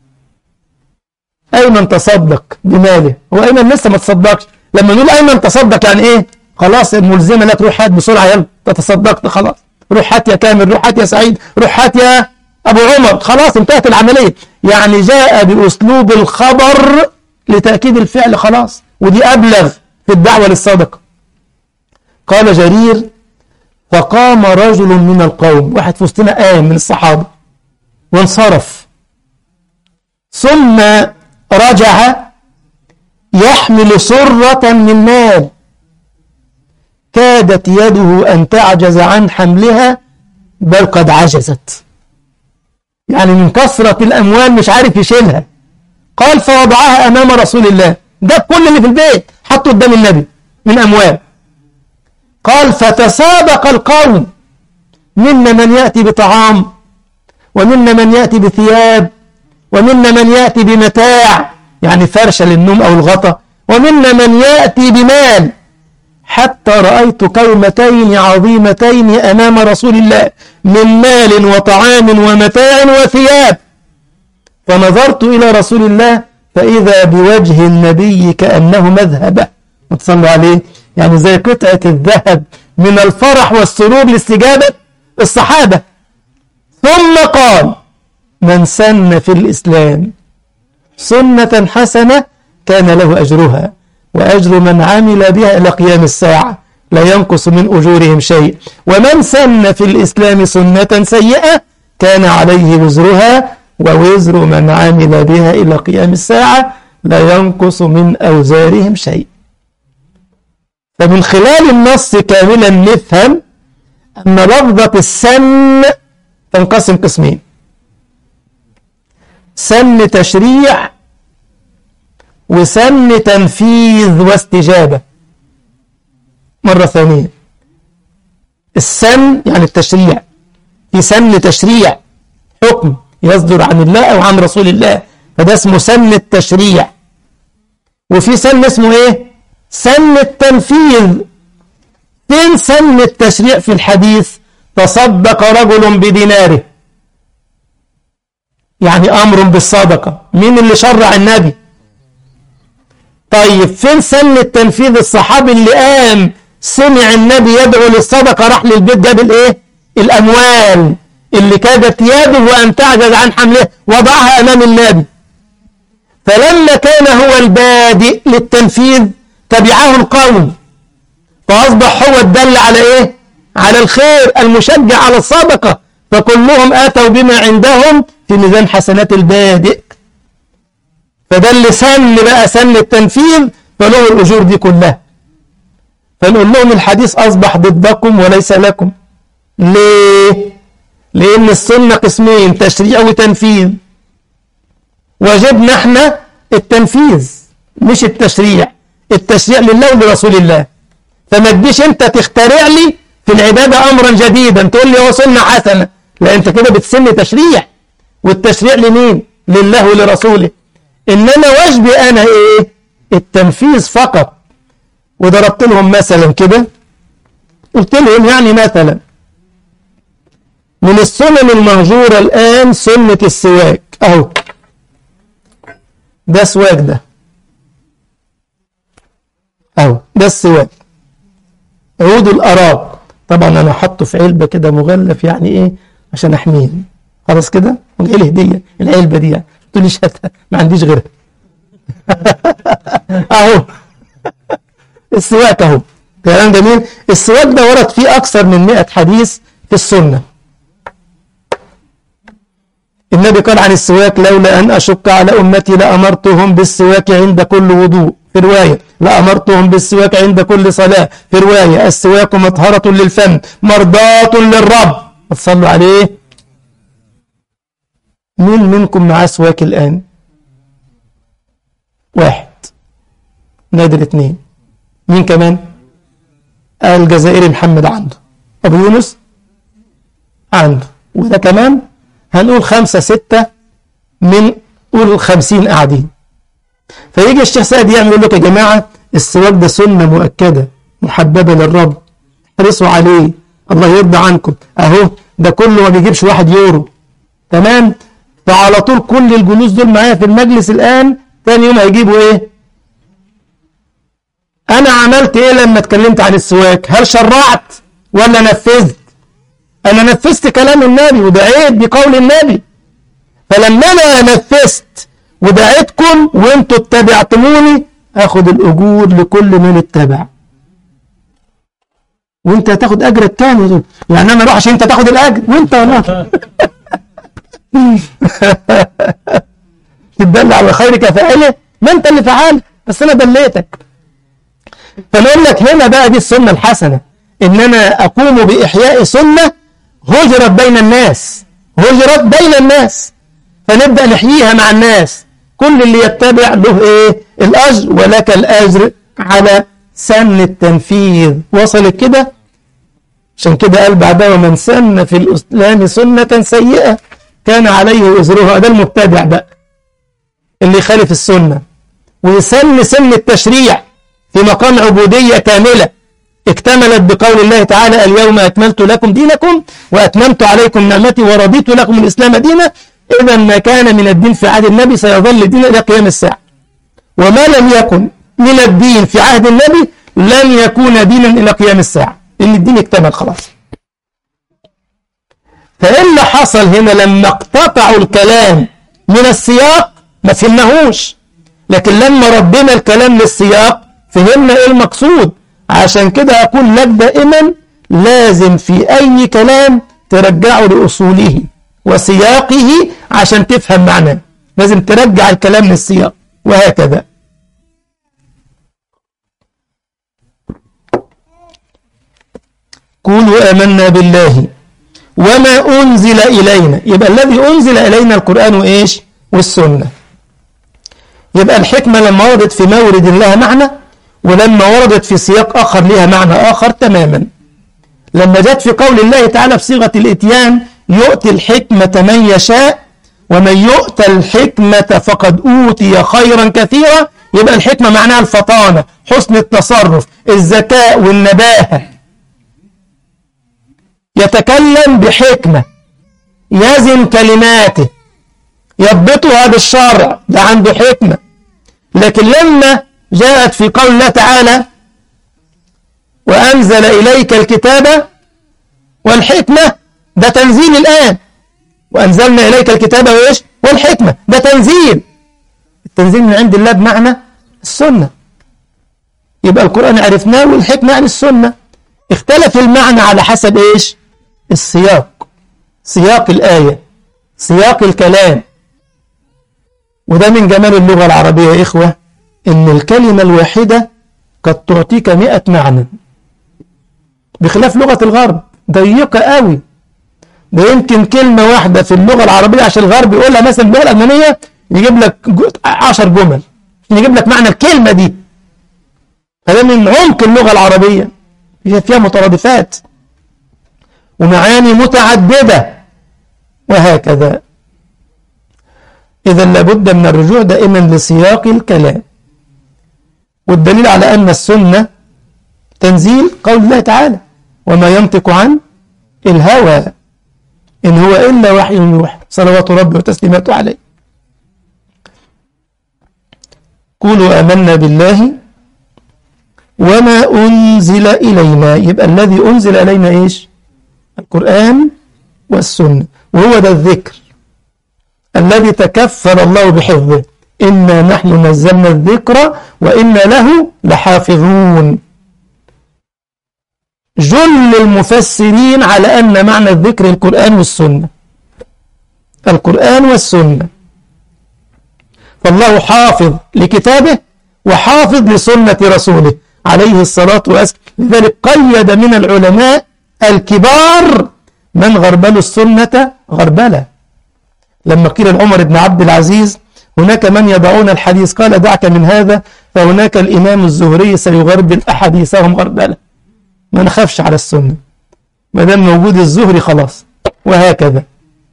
أيمن تصدق بماله هو أيمن لسه ما تصدقش لما نقول أيمن تصدق يعني إيه خلاص الملزمة لا تروح هات بسرعة يلا تصدقت خلاص روح هات يا كامل روح هات يا سعيد روح هات يا أبو عمر خلاص انتهت العملية يعني جاء بأسلوب الخبر لتأكيد الفعل خلاص ودي أبلغ في الدعوة للصدقة قال جرير فقام رجل من القوم واحد في وسطنا قام من الصحابة وانصرف ثم رجع يحمل سرة من مال كادت يده أن تعجز عن حملها بل قد عجزت يعني من كثرة الأموال مش عارف يشيلها قال فوضعها أمام رسول الله ده كل اللي في البيت حطه قدام النبي من أموال قال فتسابق القوم منا من يأتي بطعام ومنا من يأتي بثياب ومنا من يأتي بمتاع يعني فرشة للنوم أو الغطاء ومنا من يأتي بمال حتى رأيت كومتين عظيمتين أمام رسول الله من مال وطعام ومتاع وثياب فنظرت إلى رسول الله فإذا بوجه النبي كأنه مذهبة وتصلوا عليه يعني زي قطعة الذهب من الفرح والسرور لاستجابة الصحابة ثم قال من سن في الإسلام سنة حسنة كان له أجرها وأجر من عمل بها إلى قيام الساعة لا ينقص من أجورهم شيء ومن سن في الإسلام سنة سيئة كان عليه وزرها ووزر من عمل بها إلى قيام الساعة لا ينقص من أوزارهم شيء فمن خلال النص كاملا نفهم أن لفظة السن تنقسم قسمين سن تشريع وسن تنفيذ واستجابة مرة ثانية السن يعني التشريع في سن تشريع حكم يصدر عن الله أو عن رسول الله فده اسمه سن التشريع وفي سن اسمه ايه سن التنفيذ فين سن التشريع في الحديث تصدق رجل بديناره يعني أمر بالصدقة مين اللي شرع النبي طيب فين سن التنفيذ الصحابي اللي قام سمع النبي يدعو للصدقة راح للبيت جاب الايه الأموال اللي كادت يده أن تعجز عن حملها وضعها أمام النبي فلما كان هو البادئ للتنفيذ تبعه القوم فأصبح هو الدل على إيه على الخير المشجع على الصدقة فكلهم آتوا بما عندهم في ميزان حسنات البادئ فده اللي سن بقى سن التنفيذ فله الأجور دي كلها فنقول لهم الحديث أصبح ضدكم وليس لكم ليه؟ لأن السنة قسمين تشريع وتنفيذ واجبنا احنا التنفيذ مش التشريع التشريع لله ولرسول الله فما تجيش انت تخترع لي في العبادة أمرا جديدا تقول لي هو سنة حسنة لا انت كده بتسن تشريع والتشريع لمين لله ولرسوله إنما واجبي أنا إيه التنفيذ فقط وضربت لهم مثلا كده قلت لهم يعني مثلا من السنن المهجورة الآن سنة السواك أهو ده سواك ده أهو ده السواك عود الأراك طبعا أنا حطه في علبة كده مغلف يعني إيه عشان أحميه خلاص كده وجاي لي هدية العلبة دي يعني قلت لي شتها ما عنديش غيرها أهو السواك أهو كلام جميل السواك ده ورد فيه أكثر من 100 حديث في السنة النبي قال عن السواك لولا أن أشك على أمتي لأمرتهم بالسواك عند كل وضوء في رواية لأمرتهم بالسواك عند كل صلاة في رواية السواك مطهرة للفم مرضاة للرب تصلوا عليه مين منكم معاه سواك الآن واحد نادر اتنين مين كمان الجزائري محمد عنده أبو يونس عنده وده كمان هنقول خمسة ستة من قول خمسين قاعدين فيجي الشيخ سعد يعمل يقول لك يا جماعة السواك ده سنة مؤكدة محببة للرب احرصوا عليه الله يرضى عنكم اهو ده كله ما بيجيبش واحد يورو تمام فعلى طول كل الجلوس دول معايا في المجلس الآن تاني يوم هيجيبوا ايه انا عملت ايه لما اتكلمت عن السواك هل شرعت ولا نفذت انا نفذت كلام النبي ودعيت بقول النبي فلما انا نفذت ودعيتكم وانتوا اتبعتموني اخد الاجور لكل من اتبع وانت هتاخد اجر التاني يعني انا اروح عشان انت تاخد الاجر وانت ولا تدل على الخير كفاعله ما انت اللي فعلت بس انا دليتك فنقول لك هنا بقى دي السنه الحسنه ان انا اقوم باحياء سنه هجرت بين الناس هجرت بين الناس فنبدا نحييها مع الناس كل اللي يتبع له ايه الاجر ولك الاجر على سن التنفيذ وصلت كده عشان كده قال بعدها ومن سن في الاسلام سنه سيئه كان عليه وزرها ده المبتدع بقى اللي يخالف السنه ويسن سن التشريع في مقام عبوديه كامله اكتملت بقول الله تعالى اليوم أكملت لكم دينكم وأتممت عليكم نعمتي ورضيت لكم الإسلام دينا إذا ما كان من الدين في عهد النبي سيظل دين إلى قيام الساعة وما لم يكن من الدين في عهد النبي لن يكون دينا إلى قيام الساعة لأن الدين اكتمل خلاص فإيه اللي حصل هنا لما اقتطعوا الكلام من السياق ما فهمناهوش لكن لما ردنا الكلام للسياق فهمنا ايه المقصود عشان كده أقول لك دائما لازم في أي كلام ترجعه لأصوله وسياقه عشان تفهم معناه لازم ترجع الكلام للسياق وهكذا قولوا آمنا بالله وما أنزل إلينا يبقى الذي أنزل إلينا القرآن وإيش والسنة يبقى الحكمة لما وردت في مورد لها معنى ولما وردت في سياق آخر لها معنى آخر تماما لما جت في قول الله تعالى بصيغة الإتيان يؤتي الحكمة من يشاء ومن يؤتى الحكمة فقد أوتي خيرا كثيرا يبقى الحكمة معناها الفطانة حسن التصرف الذكاء والنباهة يتكلم بحكمة يزن كلماته يضبطها بالشرع ده عنده حكمة لكن لما جاءت في قول الله تعالى وأنزل إليك الكتاب والحكمة ده تنزيل الآن وأنزلنا إليك الكتاب وإيش والحكمة ده تنزيل التنزيل من عند الله بمعنى السنة يبقى القرآن عرفناه والحكمة عن السنة اختلف المعنى على حسب إيش السياق سياق الآية سياق الكلام وده من جمال اللغة العربية يا إخوة إن الكلمة الواحدة قد تعطيك مئة معنى بخلاف لغة الغرب ضيقة قوي ده يمكن كلمة واحدة في اللغة العربية عشان الغرب يقولها مثلا اللغة الألمانية يجيب لك عشر جمل يجيب لك معنى الكلمة دي هذا من عمق اللغة العربية هي فيها مترادفات ومعاني متعددة وهكذا إذا لابد من الرجوع دائما لسياق الكلام والدليل على أن السنة تنزيل قول الله تعالى وما ينطق عن الهوى إن هو إلا وحي يوحى صلوات ربي وتسليماته عليه قولوا آمنا بالله وما أنزل إلينا يبقى الذي أنزل إلينا إيش القرآن والسنة وهو ده الذكر الذي تكفل الله بحفظه إنا نحن نزلنا الذكر وإنا له لحافظون جل المفسرين على أن معنى الذكر القرآن والسنة القرآن والسنة فالله حافظ لكتابه وحافظ لسنة رسوله عليه الصلاة والسلام لذلك قيد من العلماء الكبار من غربلوا السنة غربلة لما قيل لعمر بن عبد العزيز هناك من يضعون الحديث قال دعك من هذا فهناك الإمام الزهري سيغربل أحاديثهم غربلة ما نخافش على السنة ما دام موجود الزهري خلاص وهكذا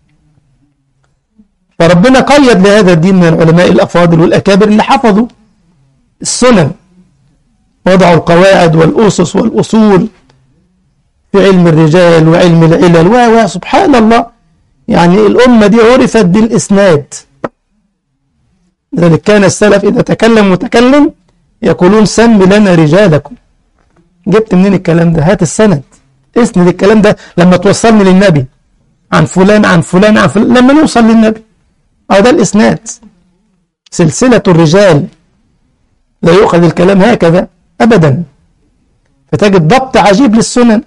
فربنا قيد لهذا الدين من العلماء الأفاضل والأكابر اللي حفظوا السنن وضعوا القواعد والأسس والأصول في علم الرجال وعلم العلل و سبحان الله يعني الأمة دي عرفت بالإسناد لذلك كان السلف إذا تكلم متكلم يقولون سم لنا رجالكم جبت منين الكلام ده هات السند اسند الكلام ده لما توصلني للنبي عن فلان عن فلان عن فلان لما نوصل للنبي أو ده الإسناد سلسلة الرجال لا يؤخذ الكلام هكذا أبدا فتجد ضبط عجيب للسنن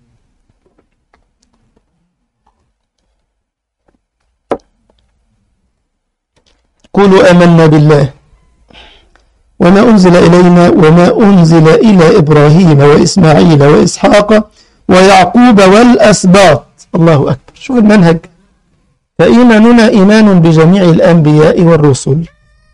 قولوا آمنا بالله وما أنزل إلينا وما أنزل إلى إبراهيم وإسماعيل وإسحاق ويعقوب والأسباط الله أكبر شوف المنهج فإيماننا إيمان بجميع الأنبياء والرسل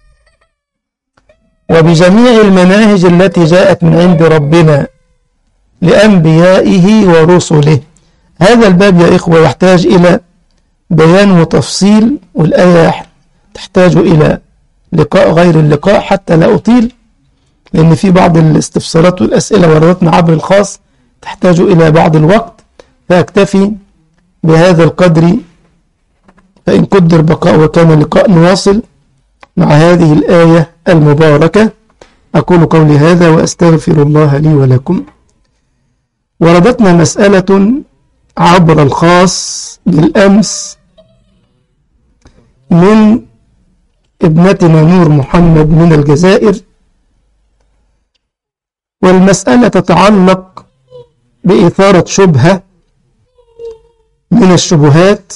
وبجميع المناهج التي جاءت من عند ربنا لأنبيائه ورسله هذا الباب يا إخوة يحتاج إلى بيان وتفصيل والآية تحتاج إلى لقاء غير اللقاء حتى لا أطيل لأن في بعض الاستفسارات والأسئلة وردتنا عبر الخاص تحتاج إلى بعض الوقت فأكتفي بهذا القدر فإن قدر بقاء وكان اللقاء نواصل مع هذه الآية المباركة أقول قولي هذا وأستغفر الله لي ولكم وردتنا مسألة عبر الخاص بالأمس من ابنتنا نور محمد من الجزائر والمسألة تتعلق بإثارة شبهة من الشبهات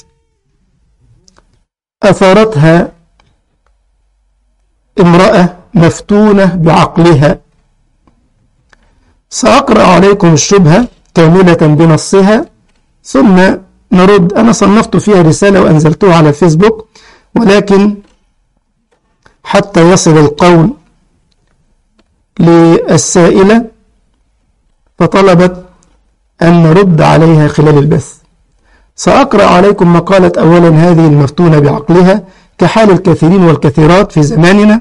أثارتها امرأة مفتونة بعقلها سأقرأ عليكم الشبهة كاملة بنصها ثم نرد أنا صنفت فيها رسالة وأنزلتها على الفيسبوك ولكن حتى يصل القول للسائلة فطلبت أن نرد عليها خلال البث سأقرأ عليكم مقالة أولا هذه المفتونة بعقلها كحال الكثيرين والكثيرات في زماننا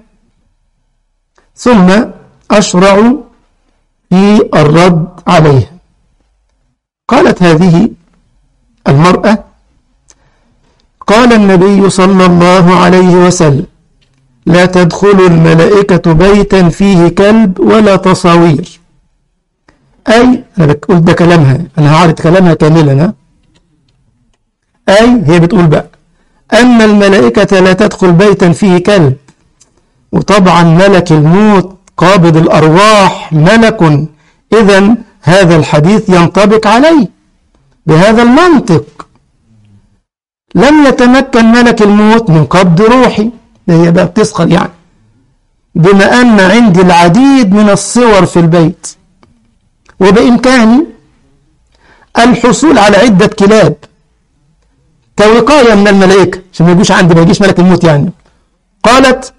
ثم أشرع في الرد عليها قالت هذه المرأة قال النبي صلى الله عليه وسلم لا تدخل الملائكة بيتا فيه كلب ولا تصاوير أي أنا بقول ده كلامها أنا هعرض كلامها كاملا أي هي بتقول بقى أن الملائكة لا تدخل بيتا فيه كلب وطبعا ملك الموت قابض الأرواح ملك إذا هذا الحديث ينطبق عليه بهذا المنطق لم يتمكن ملك الموت من قبض روحي هي بقى بتسخر يعني بما أن عندي العديد من الصور في البيت وبإمكاني الحصول على عدة كلاب كوقاية من الملائكة عشان ما يجوش عندي ما يجيش ملك الموت يعني قالت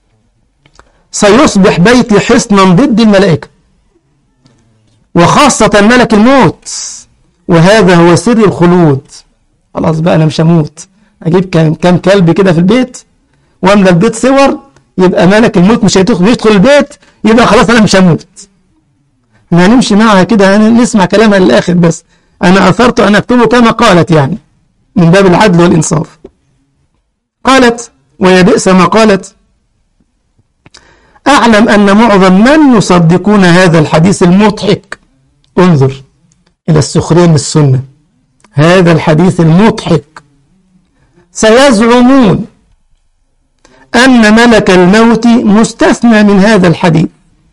سيصبح بيتي حصنا ضد الملائكة وخاصة ملك الموت وهذا هو سر الخلود خلاص بقى أنا مش هموت أجيب كام كام كلب كده في البيت واملى البيت صور يبقى ملك الموت مش هيدخل يدخل البيت يبقى خلاص أنا مش هموت احنا هنمشي معها كده نسمع كلامها للآخر بس أنا أثرت أن أكتبه كما قالت يعني من باب العدل والإنصاف قالت ويا بئس ما قالت أعلم أن معظم من يصدقون هذا الحديث المضحك انظر إلى السخرية من السنة هذا الحديث المضحك سيزعمون أن ملك الموت مستثنى من هذا الحديث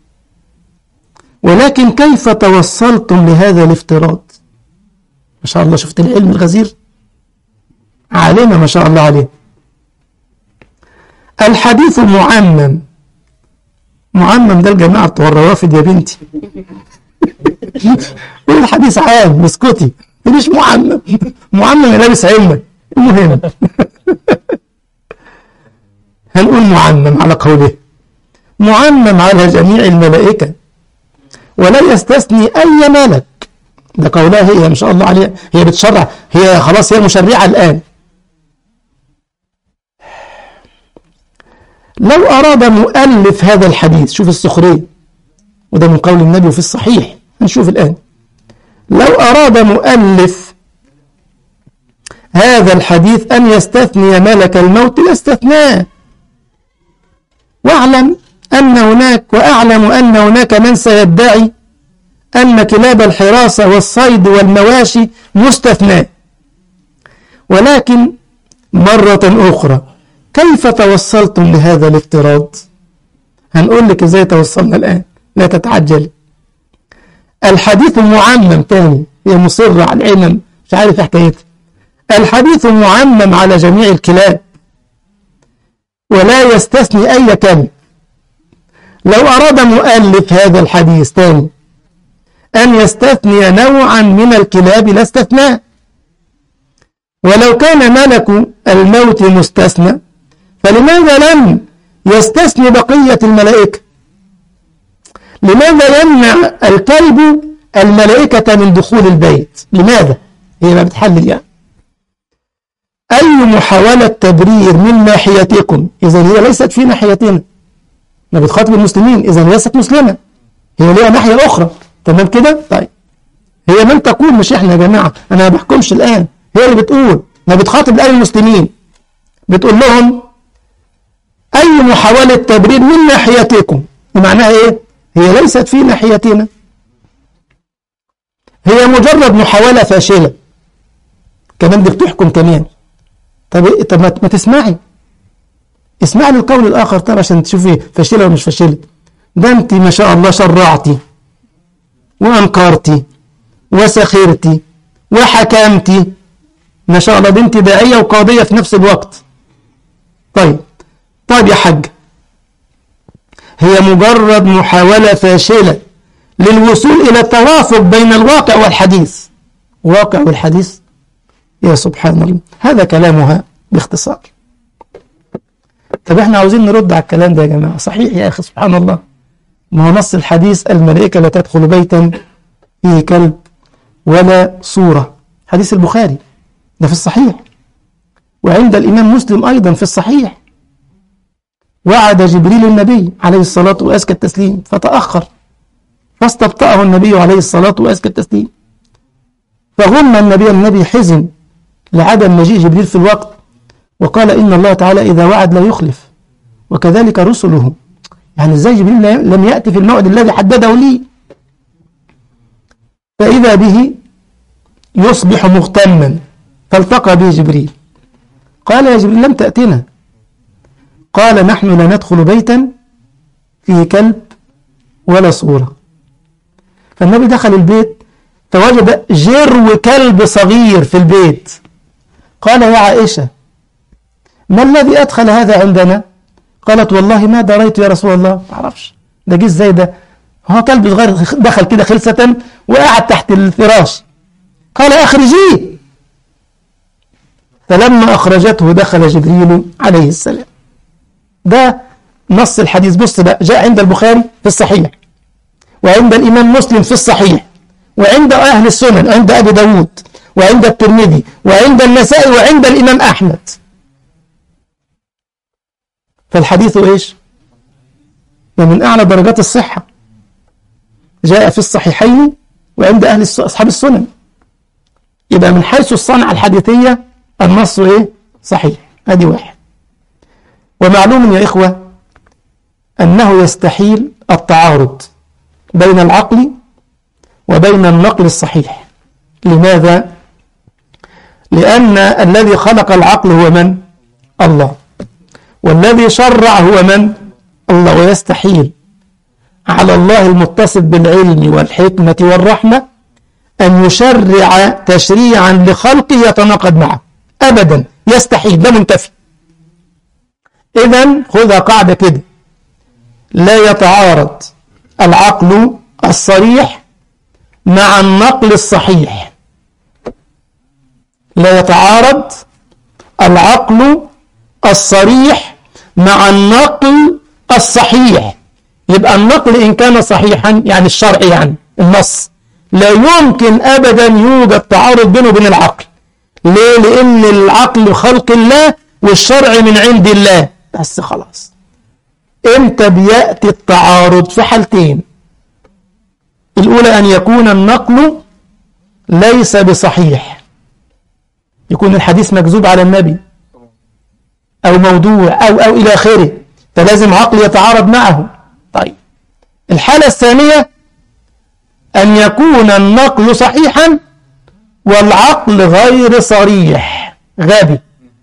ولكن كيف توصلتم لهذا الافتراض ما شاء الله شفت العلم الغزير عالمة ما شاء الله عليه الحديث معمم معمم ده الجماعة بتوع الروافد يا بنتي الحديث عام اسكتي مش معمم معمم لابس علمة المهم هنقول معمم على قوله معمم على جميع الملائكة ولا يستثني أي ملك ده قولها هي ما شاء الله عليها هي بتشرع هي خلاص هي مشرعة الآن لو أراد مؤلف هذا الحديث شوف السخرية وده من قول النبي في الصحيح هنشوف الآن لو أراد مؤلف هذا الحديث أن يستثني ملك الموت لاستثناه واعلم أن هناك وأعلم أن هناك من سيدعي أن كلاب الحراسة والصيد والمواشي مستثناء ولكن مرة أخرى كيف توصلتم لهذا الافتراض هنقول لك ازاي توصلنا الآن لا تتعجل الحديث معمم تاني هي مصرة على العمم مش عارف حكايتها الحديث معمم على جميع الكلاب ولا يستثني أي كلب لو أراد مؤلف هذا الحديث تاني أن يستثني نوعا من الكلاب لاستثناه ولو كان ملك الموت مستثنى فلماذا لم يستثني بقية الملائكة لماذا يمنع الكلب الملائكة من دخول البيت لماذا هي ما بتحلل يعني أي محاولة تبرير من ناحيتكم إذا هي ليست في ناحيتنا ما بتخاطب المسلمين إذا ليست مسلمة هي ليها ناحية أخرى تمام كده طيب هي من تقول مش إحنا يا جماعة أنا ما بحكمش الآن هي اللي بتقول ما بتخاطب الآن المسلمين بتقول لهم أي محاولة تبرير من ناحيتكم ومعناها إيه هي ليست في ناحيتنا هي مجرد محاولة فاشلة كمان دي بتحكم كمان طب إيه؟ طب ما ما تسمعي اسمعي القول الآخر طب عشان تشوفي فاشلة ولا مش فاشلة ده أنت ما شاء الله شرعتي وأنكرتي وسخرتي وحكمتي ما شاء الله بنت داعية وقاضية في نفس الوقت طيب طيب يا حاج هي مجرد محاولة فاشلة للوصول إلى التوافق بين الواقع والحديث واقع والحديث يا سبحان الله هذا كلامها باختصار طب احنا عاوزين نرد على الكلام ده يا جماعة صحيح يا أخي سبحان الله ما هو نص الحديث الملائكة لا تدخل بيتا فيه كلب ولا صورة حديث البخاري ده في الصحيح وعند الإمام مسلم أيضا في الصحيح وعد جبريل النبي عليه الصلاة وأزكى التسليم فتأخر فاستبطأه النبي عليه الصلاة وأزكى التسليم فغم النبي النبي حزن لعدم مجيء جبريل في الوقت وقال إن الله تعالى إذا وعد لا يخلف وكذلك رسله يعني ازاي جبريل لم يأتي في الموعد الذي حدده لي فإذا به يصبح مغتما فالتقى به جبريل قال يا جبريل لم تأتنا قال نحن لا ندخل بيتا فيه كلب ولا صورة فالنبي دخل البيت فوجد جرو كلب صغير في البيت قال يا عائشة ما الذي أدخل هذا عندنا قالت والله ما دريت يا رسول الله ما اعرفش ده جه ازاي ده هو كلب صغير دخل كده خلسة وقعد تحت الفراش قال أخرجيه فلما أخرجته دخل جبريل عليه السلام ده نص الحديث بص بقى جاء عند البخاري في الصحيح وعند الإمام مسلم في الصحيح وعند أهل السنن عند أبي داود وعند الترمذي وعند النسائي وعند الإمام أحمد فالحديث إيش ومن أعلى درجات الصحة جاء في الصحيحين وعند أهل أصحاب السنن يبقى من حيث الصنعة الحديثية النص إيه صحيح هذه واحد ومعلوم يا إخوة أنه يستحيل التعارض بين العقل وبين النقل الصحيح لماذا؟ لأن الذي خلق العقل هو من؟ الله والذي شرع هو من؟ الله ويستحيل على الله المتصف بالعلم والحكمة والرحمة أن يشرع تشريعا لخلقه يتناقض معه أبدا يستحيل ده منتفي إذا خذها قاعدة كده لا يتعارض العقل الصريح مع النقل الصحيح لا يتعارض العقل الصريح مع النقل الصحيح يبقى النقل إن كان صحيحا يعني الشرع يعني النص لا يمكن أبدا يوجد تعارض بينه وبين العقل ليه؟ لأن العقل خلق الله والشرع من عند الله بس خلاص امتى بيأتي التعارض في حالتين الأولى أن يكون النقل ليس بصحيح يكون الحديث مكذوب على النبي أو موضوع أو أو إلى آخره فلازم عقل يتعارض معه طيب الحالة الثانية أن يكون النقل صحيحا والعقل غير صريح غبي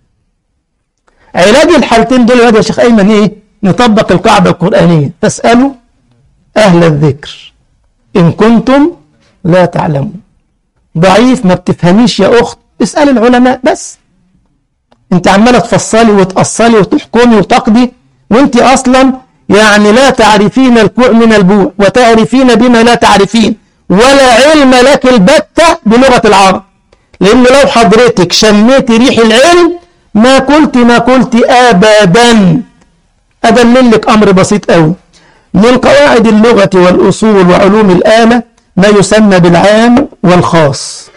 علاج الحالتين دول يا شيخ أيمن إيه نطبق القاعدة القرآنية فاسألوا أهل الذكر إن كنتم لا تعلمون ضعيف ما بتفهميش يا أخت اسأل العلماء بس انت عمالة تفصلي وتقصلي وتحكمي وتقضي وانت أصلا يعني لا تعرفين الكوع من البوع وتعرفين بما لا تعرفين ولا علم لك البتة بلغة العرب لأن لو حضرتك شميت ريح العلم ما قلت ما قلت أبدا أدلل لك أمر بسيط قوي من قواعد اللغة والأصول وعلوم الآلة ما يسمى بالعام والخاص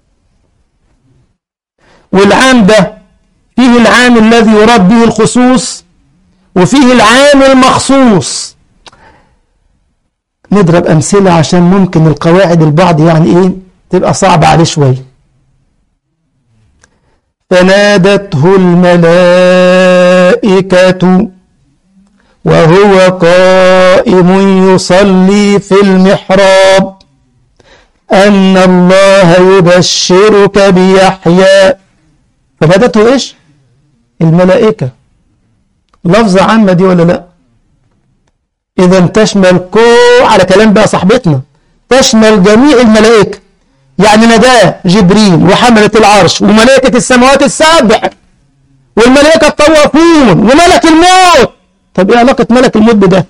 والعام ده فيه العام الذي يراد به الخصوص وفيه العام المخصوص نضرب أمثلة عشان ممكن القواعد البعض يعني إيه تبقى صعبة عليه شوية فنادته الملائكة وهو قائم يصلي في المحراب أن الله يبشرك بيحيى فبدته إيش الملائكة لفظة عامة دي ولا لا إذا تشمل كو على كلام بقى صاحبتنا تشمل جميع الملائكة يعني نداه جبريل وحملة العرش وملائكة السماوات السبع والملائكة الطوافون وملك الموت طب ايه علاقة ملك الموت بده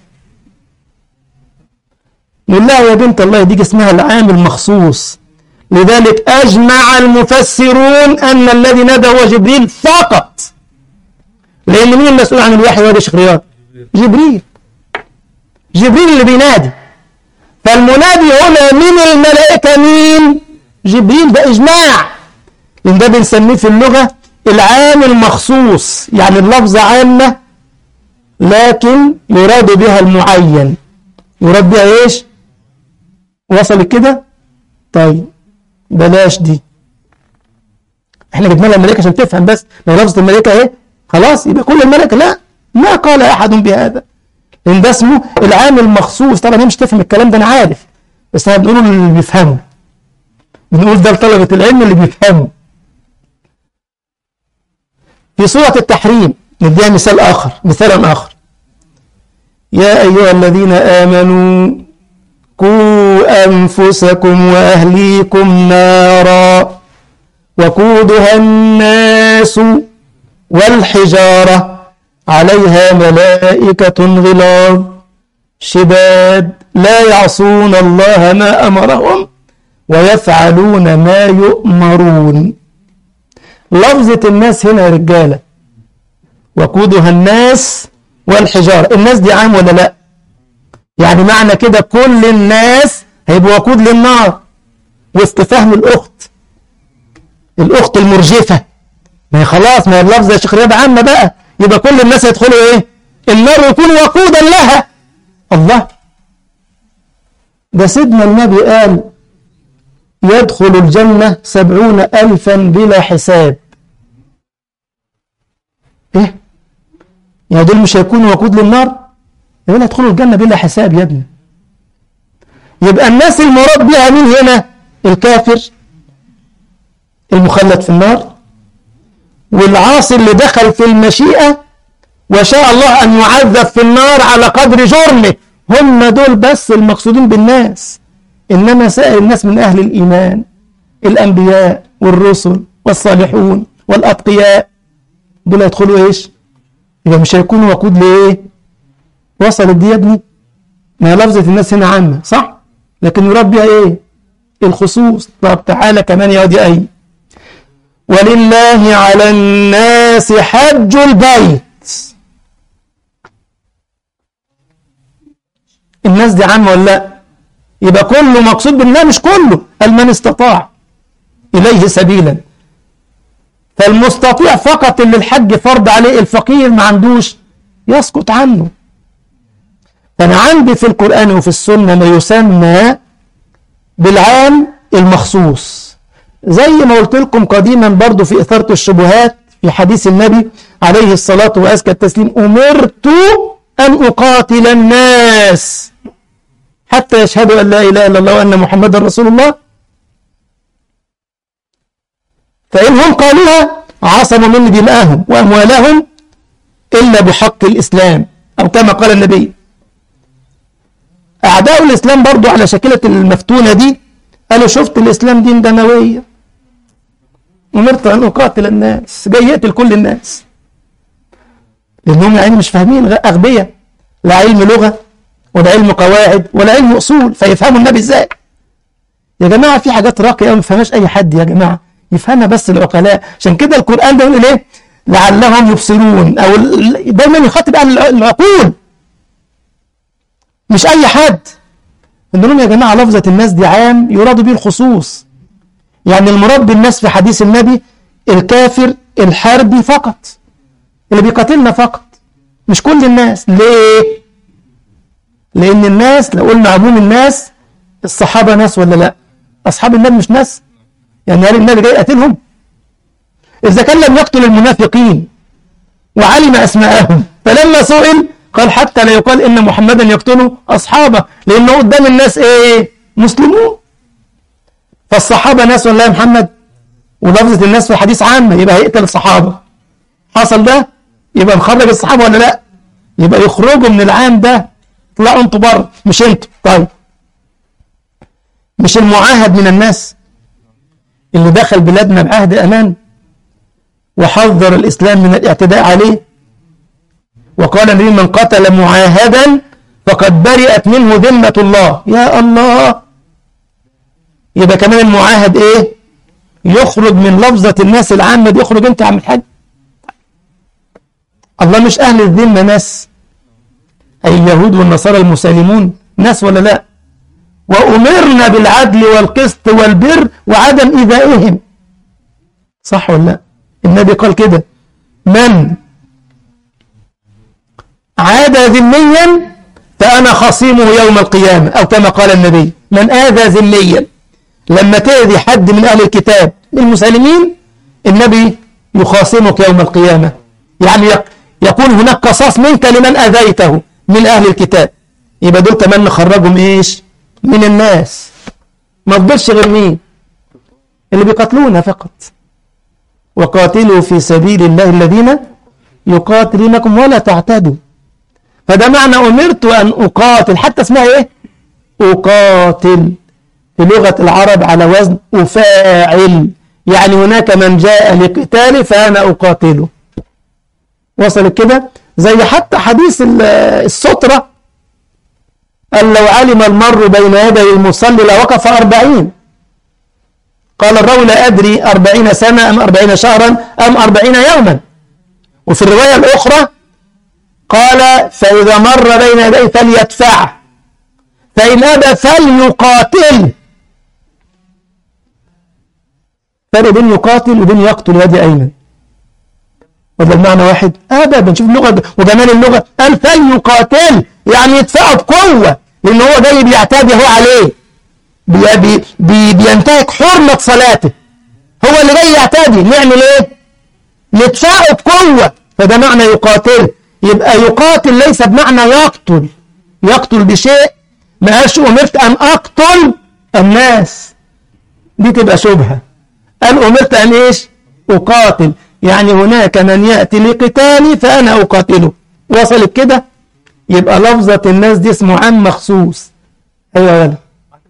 نقول لها يا بنت الله دي اسمها العام المخصوص لذلك أجمع المفسرون أن الذي نادى هو جبريل فقط لأن مين المسؤول عن الوحي وهذا شيخ رياض جبريل جبريل اللي بينادي فالمنادي هنا من الملائكة مين جبريل ده إجماع لأن ده بنسميه في اللغة العام المخصوص يعني اللفظة عامة لكن يراد بها المعين يراد بها ايش وصل كده طيب بلاش دي احنا جبنا لها الملائكه عشان تفهم بس لو لفظه الملائكه ايه خلاص يبقى كل الملائكه لا ما قال احد بهذا لان ده اسمه العام المخصوص طبعا هي مش تفهم الكلام ده انا عارف بس احنا بنقوله اللي بيفهمه بنقول ده لطلبه العلم اللي بيفهموا في سوره التحريم نديها مثال آخر مثالا آخر يا أيها الذين آمنوا قوا أنفسكم وأهليكم نارا وقودها الناس والحجارة عليها ملائكة غلاظ شداد لا يعصون الله ما أمرهم ويفعلون ما يؤمرون لفظة الناس هنا يا رجاله وقودها الناس والحجارة الناس دي عام ولا لا يعني معنى كده كل الناس هيبقوا وقود للنار وسط فهم الأخت الأخت المرجفة ما هي خلاص ما هي اللفظة يا شيخ رياض عامة بقى يبقى كل الناس هيدخلوا ايه النار يكون وقودا لها الله ده سيدنا النبي قال يدخل الجنة سبعون ألفا بلا حساب ايه يعني دول مش هيكونوا وقود للنار يقول هيدخلوا الجنة بلا حساب يا ابني يبقى الناس المراد بها مين هنا الكافر المخلد في النار والعاصي اللي دخل في المشيئة وشاء الله أن يعذب في النار على قدر جرمه هم دول بس المقصودين بالناس إنما سائر الناس من أهل الإيمان الأنبياء والرسل والصالحون والأتقياء دول يدخلوا إيش يبقى مش هيكونوا وقود لإيه وصلت دي يا ابني ما لفظة الناس هنا عامة صح لكن يراد بها إيه الخصوص طب تعالى كمان يا دي أي ولله على الناس حج البيت الناس دي عامة ولا لا يبقى كله مقصود بالله مش كله قال من استطاع إليه سبيلا فالمستطيع فقط اللي الحج فرض عليه الفقير ما عندوش يسقط عنه فأنا عندي في القرآن وفي السنة ما يسمى بالعام المخصوص زي ما قلت لكم قديما برضو في إثارة الشبهات في حديث النبي عليه الصلاة وأزكى التسليم أمرت أن أقاتل الناس حتى يشهدوا أن لا إله إلا الله وأن محمدا رسول الله فإن هم قالوها عصموا مني دماءهم وأموالهم إلا بحق الإسلام أو كما قال النبي أعداء الإسلام برضو على شكلة المفتونة دي قالوا شفت الإسلام دين دموية أمرت أن أقاتل الناس جاي يقتل كل الناس لأنهم يعني مش فاهمين أغبياء لا علم لغة ولا علم قواعد ولا علم أصول فيفهموا النبي إزاي يا جماعة في حاجات راقية ما يفهمهاش أي حد يا جماعة يفهمها بس العقلاء عشان كده القرآن ده يقول إيه لعلهم يبصرون أو دايما يخاطب أهل العقول مش أي حد لهم يا جماعة لفظة الناس دي عام يراد به الخصوص يعني المراد بالناس في حديث النبي الكافر الحربي فقط اللي بيقاتلنا فقط مش كل الناس ليه لأن الناس لو قلنا عموم الناس الصحابة ناس ولا لا أصحاب النبي مش ناس يعني هل النبي جاي يقتلهم إذا كان لم يقتل المنافقين وعلم أسماءهم فلما سئل قال حتى لا يقال إن محمدا يقتل أصحابه لأنه قدام الناس إيه مسلمون فالصحابة ناس ولا يا محمد ولفظة الناس في الحديث عامة يبقى هيقتل الصحابة حصل ده يبقى مخرج الصحابة ولا لا يبقى يخرجوا من العام ده طلعوا انتوا بره مش انتوا طيب مش المعاهد من الناس اللي دخل بلادنا بعهد أمان وحذر الإسلام من الاعتداء عليه وقال النبي من قتل معاهدا فقد برئت منه ذمة الله يا الله يبقى كمان المعاهد ايه يخرج من لفظة الناس العامة دي يخرج انت يا عم الحاج الله مش أهل الذمة ناس أي اليهود والنصارى المسالمون ناس ولا لا وأمرنا بالعدل والقسط والبر وعدم إيذائهم صح ولا لا النبي قال كده من عاد ذميا فأنا خصيمه يوم القيامة أو كما قال النبي من آذى ذميا لما تأذي حد من أهل الكتاب من المسلمين النبي يخاصمك يوم القيامة يعني يكون هناك قصاص منك لمن أذيته من أهل الكتاب يبقى دول كمان نخرجهم إيش من الناس ما فضلش غير مين اللي بيقاتلونا فقط وقاتلوا في سبيل الله الذين يقاتلونكم ولا تعتدوا فده معنى أمرت أن أقاتل حتى اسمها إيه أقاتل في لغة العرب على وزن أفاعل يعني هناك من جاء لقتالي فأنا أقاتله وصل كده زي حتى حديث السترة قال لو علم المر بين يدي المصلي لوقف أربعين قال الراوي لا أدري أربعين سنة أم أربعين شهرا أم أربعين يوما وفي الرواية الأخرى قال فإذا مر بين يديه فليدفع فإن أبى فليقاتل فرق بين يقاتل وبين يقتل يدي أيمن ولا المعنى واحد أبدا شوف اللغة وجمال اللغة قال فليقاتل يعني يدفعه بقوة لأن هو جاي بيعتدي هو عليه بي بي بي بينتهك حرمة صلاته هو اللي جاي يعتدي نعمل ايه ندفعه بقوة فده معنى يقاتل يبقى يقاتل ليس بمعنى يقتل يقتل بشيء ما قالش أمرت أن أقتل الناس دي تبقى شبهة قال أمرت أن إيش أقاتل يعني هناك من يأتي لقتالي فأنا أقاتله وصلت كده يبقى لفظة الناس دي اسمه عام مخصوص أيوة ولا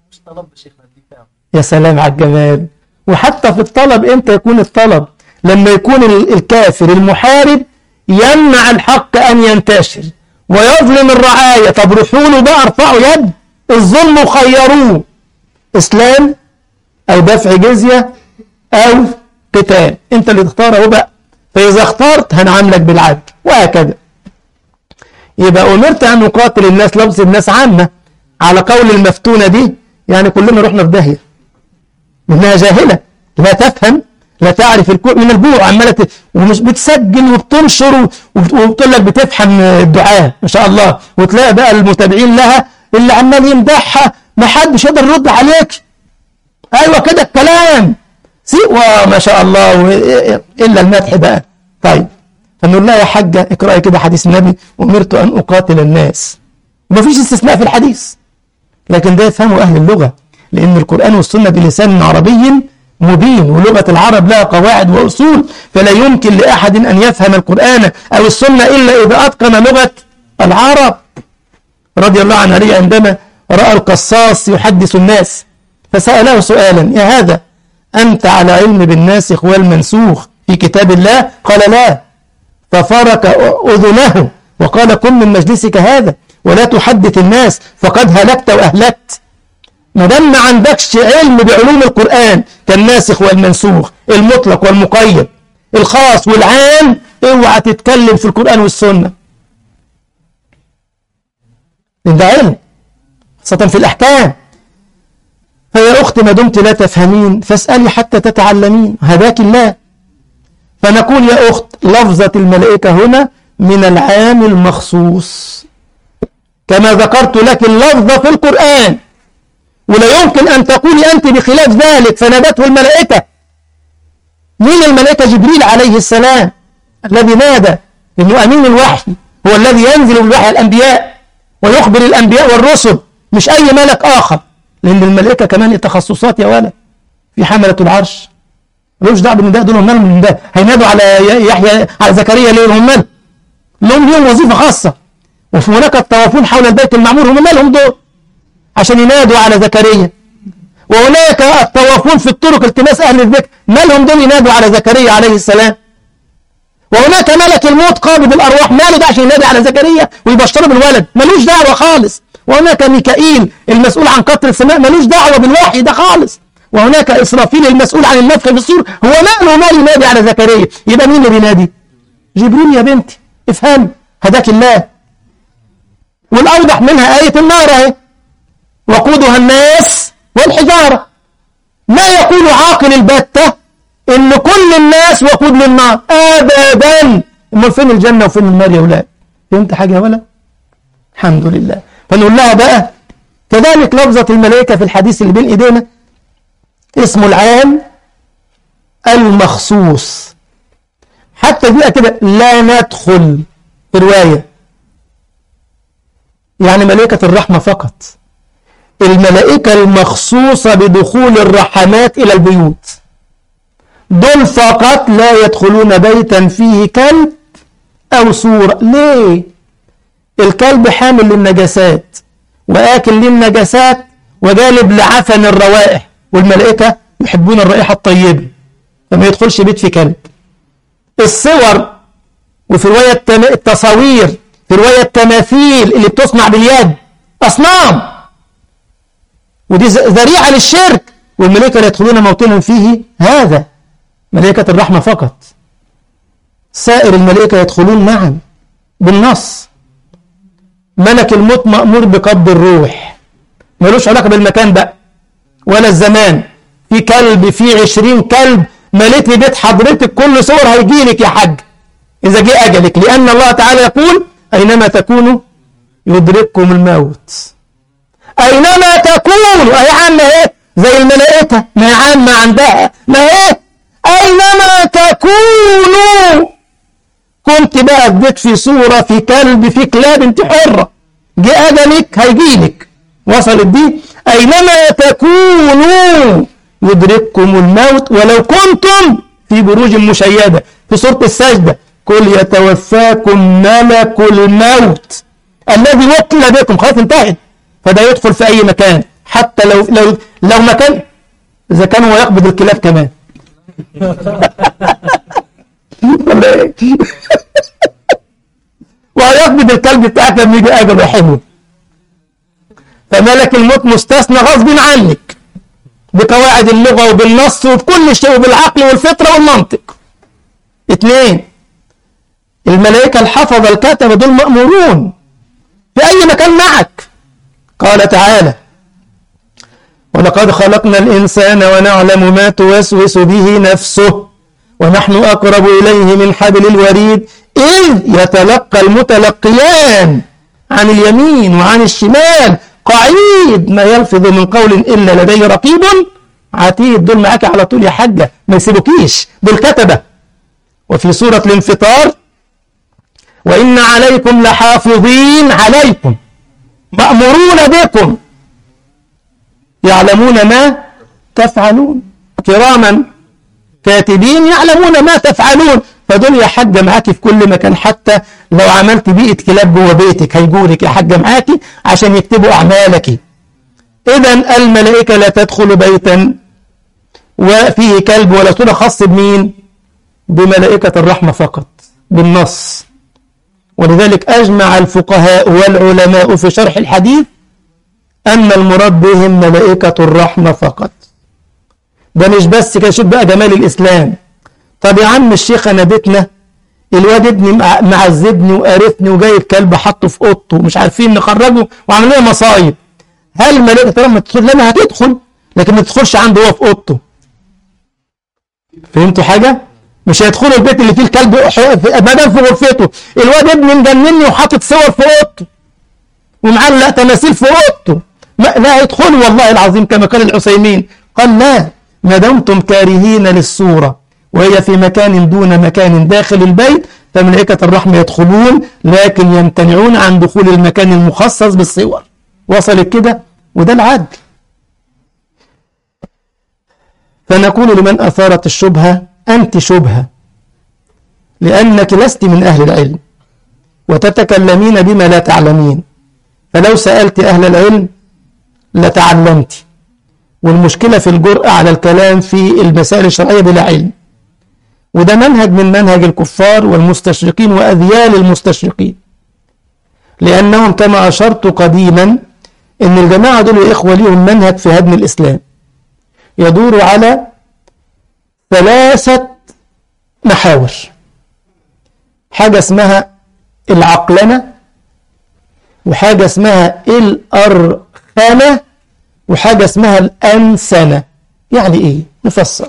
يا سلام على الجمال وحتى في الطلب امتى يكون الطلب لما يكون الكافر المحارب يمنع الحق أن ينتشر ويظلم الرعاية طب روحوا له بقى ارفعوا يد الظلم وخيروه إسلام أو دفع جزية أو قتال أنت اللي تختاره بقى فإذا اخترت هنعاملك بالعدل وهكذا يبقى أمرت أن أقاتل الناس لفظ الناس عامة على قول المفتونة دي يعني كلنا رحنا في داهية انها جاهلة لا تفهم لا تعرف الكوع من البوع عمالة ت- ومش بتسجل وبتنشر وبت- وبتقول لك بتفهم الدعاء ما شاء الله وتلاقي بقى المتابعين لها اللي عمال يمدحها ما حدش يقدر يرد عليك ايوه كده الكلام سيء وما شاء الله و- الا المدح بقى طيب فنقول لها يا حاجه اقراي كده حديث النبي امرت ان اقاتل الناس ومفيش استثناء في الحديث لكن ده يفهمه اهل اللغه لان القران والسنه بلسان عربي مبين ولغه العرب لها قواعد واصول فلا يمكن لاحد ان يفهم القران او السنه الا اذا اتقن لغه العرب رضي الله عن علي عندما راى القصاص يحدث الناس فساله سؤالا يا هذا انت على علم بالناسخ والمنسوخ في كتاب الله قال لا ففرك أذنه وقال كن من مجلسك هذا ولا تحدث الناس فقد هلكت وأهلكت ما دام ما عندكش علم بعلوم القرآن كالناسخ والمنسوخ المطلق والمقيد الخاص والعام اوعى تتكلم في القرآن والسنة لأن ده علم خاصة في الأحكام فيا أختي ما دمت لا تفهمين فاسألي حتى تتعلمين هداك الله فنقول يا أخت لفظة الملائكة هنا من العام المخصوص كما ذكرت لك اللفظة في القرآن ولا يمكن أن تقولي أنت بخلاف ذلك فنادته الملائكة مين الملائكة جبريل عليه السلام الذي نادى إنه أمين الوحي هو الذي ينزل بالوحي الأنبياء ويخبر الأنبياء والرسل مش أي ملك آخر لأن الملائكة كمان تخصصات يا ولد في حملة العرش ملوش دعوه بالنداء دول هم مالهم من ده هينادوا على يحيى على زكريا ليه هم مالهم لهم ليهم وظيفه خاصه وفي هناك الطوافون حول البيت المعمور هم مالهم دول عشان ينادوا على زكريا وهناك الطوافون في الطرق التماس اهل الذكر مالهم دول ينادوا على زكريا عليه السلام وهناك ملك الموت قابض الارواح ماله ده عشان ينادي على زكريا ويبشره بالولد ملوش دعوه خالص وهناك ميكائيل المسؤول عن قطر السماء ملوش دعوه بالوحي ده خالص وهناك إسرافيل المسؤول عن النفخ في الصور هو ماله مال ينادي على زكريا يبقى مين اللي بينادي جبريل يا بنتي افهم هداك الله والأوضح منها آية النار اهي وقودها الناس والحجارة ما يقول عاقل البتة إن كل الناس وقود للنار أبدا أمال فين الجنة وفين النار يا أولاد فهمت حاجة يا ولد الحمد لله فنقول لها بقى كذلك لفظة الملائكة في الحديث اللي بين إيدينا اسمه العام المخصوص حتى دي كده لا ندخل في رواية يعني ملائكة الرحمة فقط الملائكة المخصوصة بدخول الرحمات إلى البيوت دول فقط لا يدخلون بيتا فيه كلب أو صورة ليه؟ الكلب حامل للنجاسات وآكل للنجاسات وجالب لعفن الروائح والملائكة يحبون الرائحة الطيبة فما يدخلش بيت في كلب الصور وفي رواية التم... التصاوير في رواية التماثيل اللي بتصنع باليد أصنام ودي ذريعة للشرك والملائكة لا يدخلون موطنا فيه هذا ملائكة الرحمة فقط سائر الملائكة يدخلون معا بالنص ملك الموت مأمور بقبض الروح ملوش علاقة بالمكان بقى ولا الزمان في كلب في عشرين كلب مليت لي بيت حضرتك كل صور هيجي لك يا حاج إذا جه أجلك لأن الله تعالى يقول أينما تكونوا يدرككم الموت أينما تكونوا أي عامة إيه زي الملائكة ما هي عامة عندها ما إيه أينما تكونوا كنت بقى في بيت في صورة في كلب في كلاب انت حرة جه أجلك هيجيلك وصلت دي أينما تكونوا يدرككم الموت ولو كنتم في بروج مشيدة في سورة السجدة قل يتوفاكم ملك الموت الذي وكل بكم خلاص انتهت فده يدخل في أي مكان حتى لو لو لو مكان إذا كان هو يقبض الكلاب كمان وهيقبض الكلب بتاعك لما يجي أجل يحبه فملك الموت مستثنى غصب عنك بقواعد اللغة وبالنص وبكل شيء وبالعقل والفطرة والمنطق اثنين الملائكة الحفظة الكتبة دول مأمورون في أي مكان معك قال تعالى ولقد خلقنا الإنسان ونعلم ما توسوس به نفسه ونحن أقرب إليه من حبل الوريد إذ يتلقى المتلقيان عن اليمين وعن الشمال قعيد ما يلفظ من قول إلا لديه رقيب عتيد دول معاك على طول يا حاجة ما يسيبوكيش دول كتبة وفي سورة الانفطار وإن عليكم لحافظين عليكم مأمورون بكم يعلمون ما تفعلون كراما كاتبين يعلمون ما تفعلون فدول يا حاجة معاكي في كل مكان حتى لو عملت بيئة كلاب جوه بيتك هيجولك يا حاجة معاكي عشان يكتبوا أعمالك إذا الملائكة لا تدخل بيتا وفيه كلب ولا صورة خاص بمين بملائكة الرحمة فقط بالنص ولذلك أجمع الفقهاء والعلماء في شرح الحديث أن المراد بهم ملائكة الرحمة فقط ده مش بس كده شوف بقى جمال الإسلام طب يا عم الشيخ أنا بيتنا الواد ابني معذبني وقرفني وجايب كلب حطه في اوضته ومش عارفين نخرجه وعمل لنا مصايب هل ملائكة الرحمة تدخل لنا هتدخل لكن ما تدخلش عنده هو في اوضته فهمتوا حاجة؟ مش هيدخلوا البيت اللي فيه الكلب ما دام في غرفته الواد ابني مجنني وحاطط صور في اوضته ومعلق تماثيل في اوضته لا يدخلوا والله العظيم كما قال العثيمين قال لا ما دمتم كارهين للصورة وهي في مكان دون مكان داخل البيت فملائكة الرحمة يدخلون لكن يمتنعون عن دخول المكان المخصص بالصور وصلت كده وده العدل فنقول لمن أثارت الشبهة أنت شبهة لأنك لست من أهل العلم وتتكلمين بما لا تعلمين فلو سألت أهل العلم لتعلمت والمشكلة في الجرأة على الكلام في المسائل الشرعية بلا علم وده منهج من منهج الكفار والمستشرقين وأذيال المستشرقين لأنهم كما أشرت قديما أن الجماعة دول يا إخوة ليهم منهج في هدم الإسلام يدور على ثلاثة محاور حاجة اسمها العقلنة وحاجة اسمها الأرخنة وحاجة اسمها الأنسنة يعني إيه؟ نفسر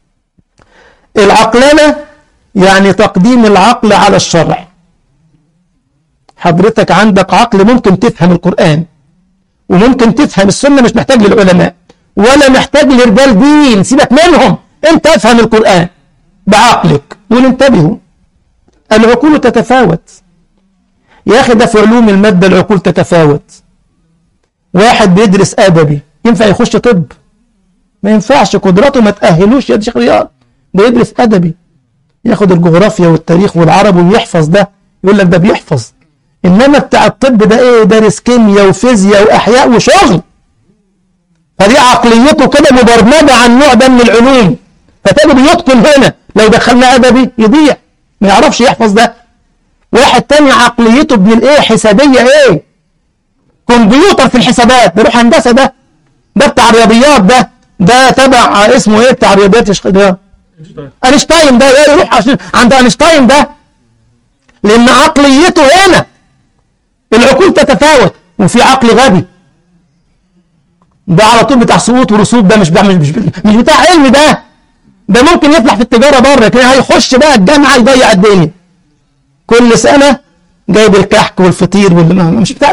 العقلنة يعني تقديم العقل على الشرع حضرتك عندك عقل ممكن تفهم القرآن وممكن تفهم السنة مش محتاج للعلماء ولا محتاج لرجال دين سيبك منهم انت افهم القرآن بعقلك دول انتبهوا العقول تتفاوت يا أخي ده في علوم المادة العقول تتفاوت واحد بيدرس أدبي ينفع يخش طب ما ينفعش قدراته ما تأهلوش يا شيخ رياض ده يدرس أدبي ياخد الجغرافيا والتاريخ والعربي ويحفظ ده يقول لك ده بيحفظ إنما بتاع الطب ده إيه دارس كيمياء وفيزياء وأحياء وشغل فدي عقليته كده مبرمجة عن النوع ده من العلوم فتجد يتقن هنا لو دخلنا أدبي يضيع ما يعرفش يحفظ ده واحد تاني عقليته ابن الايه حسابية ايه كمبيوتر في الحسابات بيروح هندسة ده ده بتاع الرياضيات ده ده تبع اسمه ايه بتاع الرياضيات ده اينشتاين ده ايه يروح عشان عند اينشتاين ده لان عقليته هنا العقول تتفاوت وفي عقل غبي ده على طول بتاع سقوط ورسوب ده مش مش مش, مش بتاع علم ده ده ممكن يفلح في التجارة بره كده هيخش بقى الجامعة يضيع الدنيا كل سنة جايب الكحك والفطير واللي مش بتاع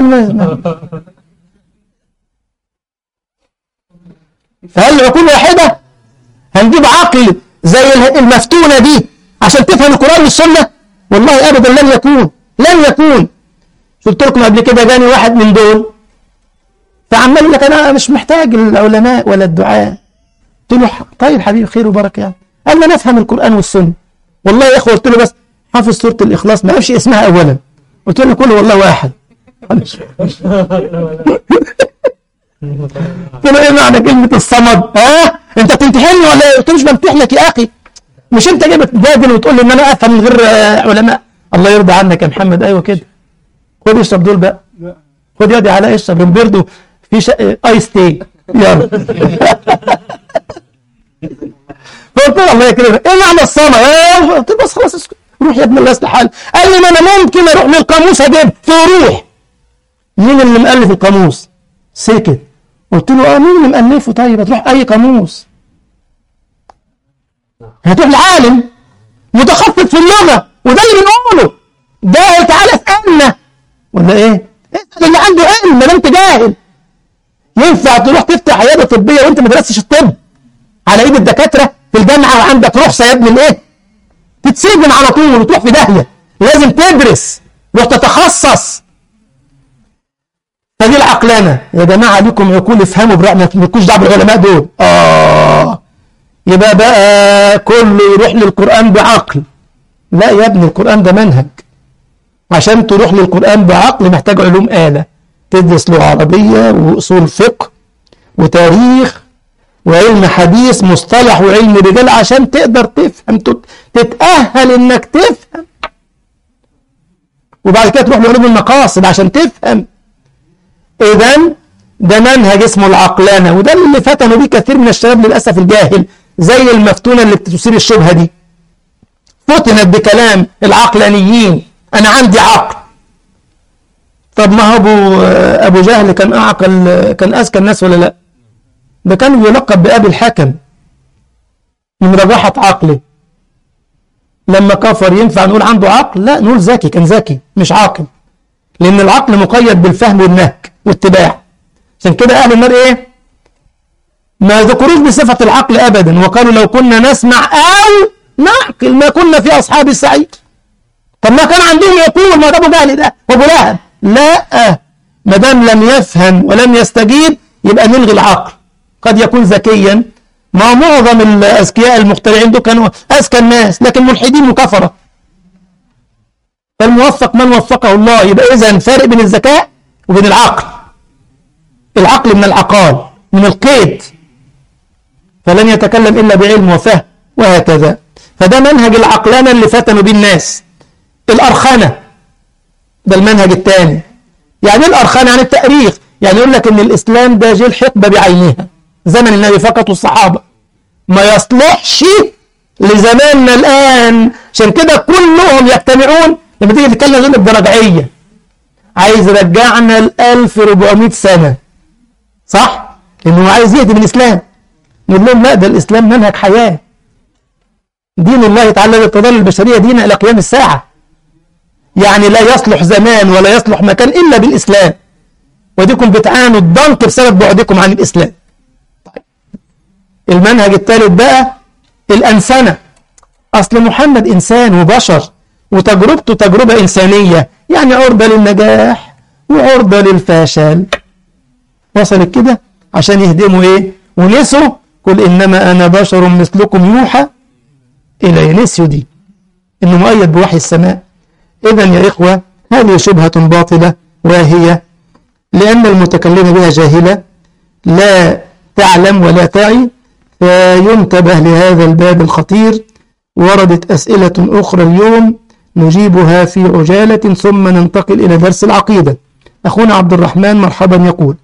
فهل العقول واحدة هنجيب عقل زي المفتونة دي عشان تفهم القرآن والسنة والله أبدا لن يكون لن يكون قلت لكم قبل كده جاني واحد من دول فعمال يقول لك أنا مش محتاج العلماء ولا الدعاء قلت له طيب حبيبي خير وبركة يعني قال لي نفهم القرآن والسنة والله يا اخوه قلت له بس حافظ سورة الإخلاص ما عرفش اسمها أولا قلت له كله والله واحد قلت له ايه معنى كلمة الصمد ها انت بتمتحني ولا ايه قلت له مش بمتحنك يا اخي مش انت جاي بتجادل وتقول لي ان انا افهم من غير علماء الله يرضى عنك يا محمد ايوه كده خد اشرب دول بقى خد يدي على اشرب رمبيردو في شا... ايس تي يلا فقلت له الله يكرمك ايه معنى الصمد قلت له بس خلاص اسكت روح يا ابن الله استحال قال لي ما انا ممكن اروح للقاموس اجيب فروح مين اللي مؤلف القاموس سكت قلت له اه مين اللي مألفه طيب هتروح اي قاموس هتروح لعالم متخصص في اللغة وده اللي بنقوله جاهل تعالى اسألنا ولا ايه؟ اسأل اللي عنده علم ما انت جاهل ينفع تروح تفتح عيادة طبية وانت ما درستش الطب على ايد الدكاترة في الجامعة وعندك رخصة يا ابني الايه؟ تتسجن على طول وتروح في داهية لازم تدرس روح تتخصص فدي العقلانة يا جماعة ليكم عقول افهموا برأي ما تكونش دعوة بالعلماء دول اه يبقى بقى كله يروح للقرآن بعقل لا يا ابني القرآن ده منهج عشان تروح للقرآن بعقل محتاج علوم آلة تدرس لغة عربية وأصول فقه وتاريخ وعلم حديث مصطلح وعلم رجال عشان تقدر تفهم تتأهل انك تفهم وبعد كده تروح لعلوم المقاصد عشان تفهم اذا ده منهج اسمه العقلانة وده اللي فتنوا بيه كثير من الشباب للأسف الجاهل زي المفتونة اللي بتثير الشبهة دي فتنت بكلام العقلانيين أنا عندي عقل طب ما هو أبو, أبو جهل كان أعقل كان أذكى الناس ولا لا ده كان يلقب بأبي الحكم من رجاحة عقله لما كفر ينفع نقول عنده عقل لا نقول ذكي كان ذكي مش عاقل لأن العقل مقيد بالفهم والنهج واتباع عشان كده أهل النار إيه ما ذكروش بصفة العقل أبدا وقالوا لو كنا نسمع أو نعقل ما كنا في أصحاب السعير طب ما كان عندهم عقول ما ده أبو جهل ده وأبو لهب لا ما دام لم يفهم ولم يستجيب يبقى نلغي العقل قد يكون ذكيا ما معظم الأذكياء المخترعين دول كانوا أذكى الناس لكن ملحدين وكفرة فالموفق من وفقه الله يبقى إذا فارق بين الذكاء وبين العقل العقل من العقال من القيد فلن يتكلم إلا بعلم وفهم وهكذا فده منهج العقلانة اللي فتنوا به الناس الأرخنة ده المنهج الثاني يعني الأرخنة يعني التأريخ يعني يقول لك إن الإسلام ده جيل حقبة بعينها زمن النبي فقط والصحابة ما يصلحش لزماننا الآن عشان كده كلهم يجتمعون لما تيجي تتكلم يقول لك ده رجعية عايز يرجعنا ل 1400 سنة صح؟ لأنه عايز يهدي بالإسلام نقول لهم لا ده الإسلام منهج حياة دين الله تعالى لتضل البشرية دين إلى قيام الساعة يعني لا يصلح زمان ولا يصلح مكان إلا بالإسلام وديكم بتعانوا الضنك بسبب بعدكم عن الإسلام طيب. المنهج الثالث بقى الأنسنة أصل محمد إنسان وبشر وتجربته تجربة إنسانية يعني عرضة للنجاح وعرضة للفشل وصلت كده عشان يهدموا إيه ونسوا قل إنما أنا بشر مثلكم يوحى إلى نسيوا دي إنه مؤيد بوحي السماء إذا يا إخوة هذه شبهة باطلة واهية لأن المتكلم بها جاهلة لا تعلم ولا تعي فينتبه لهذا الباب الخطير وردت أسئلة أخرى اليوم نجيبها في عجالة ثم ننتقل إلى درس العقيدة أخونا عبد الرحمن مرحبا يقول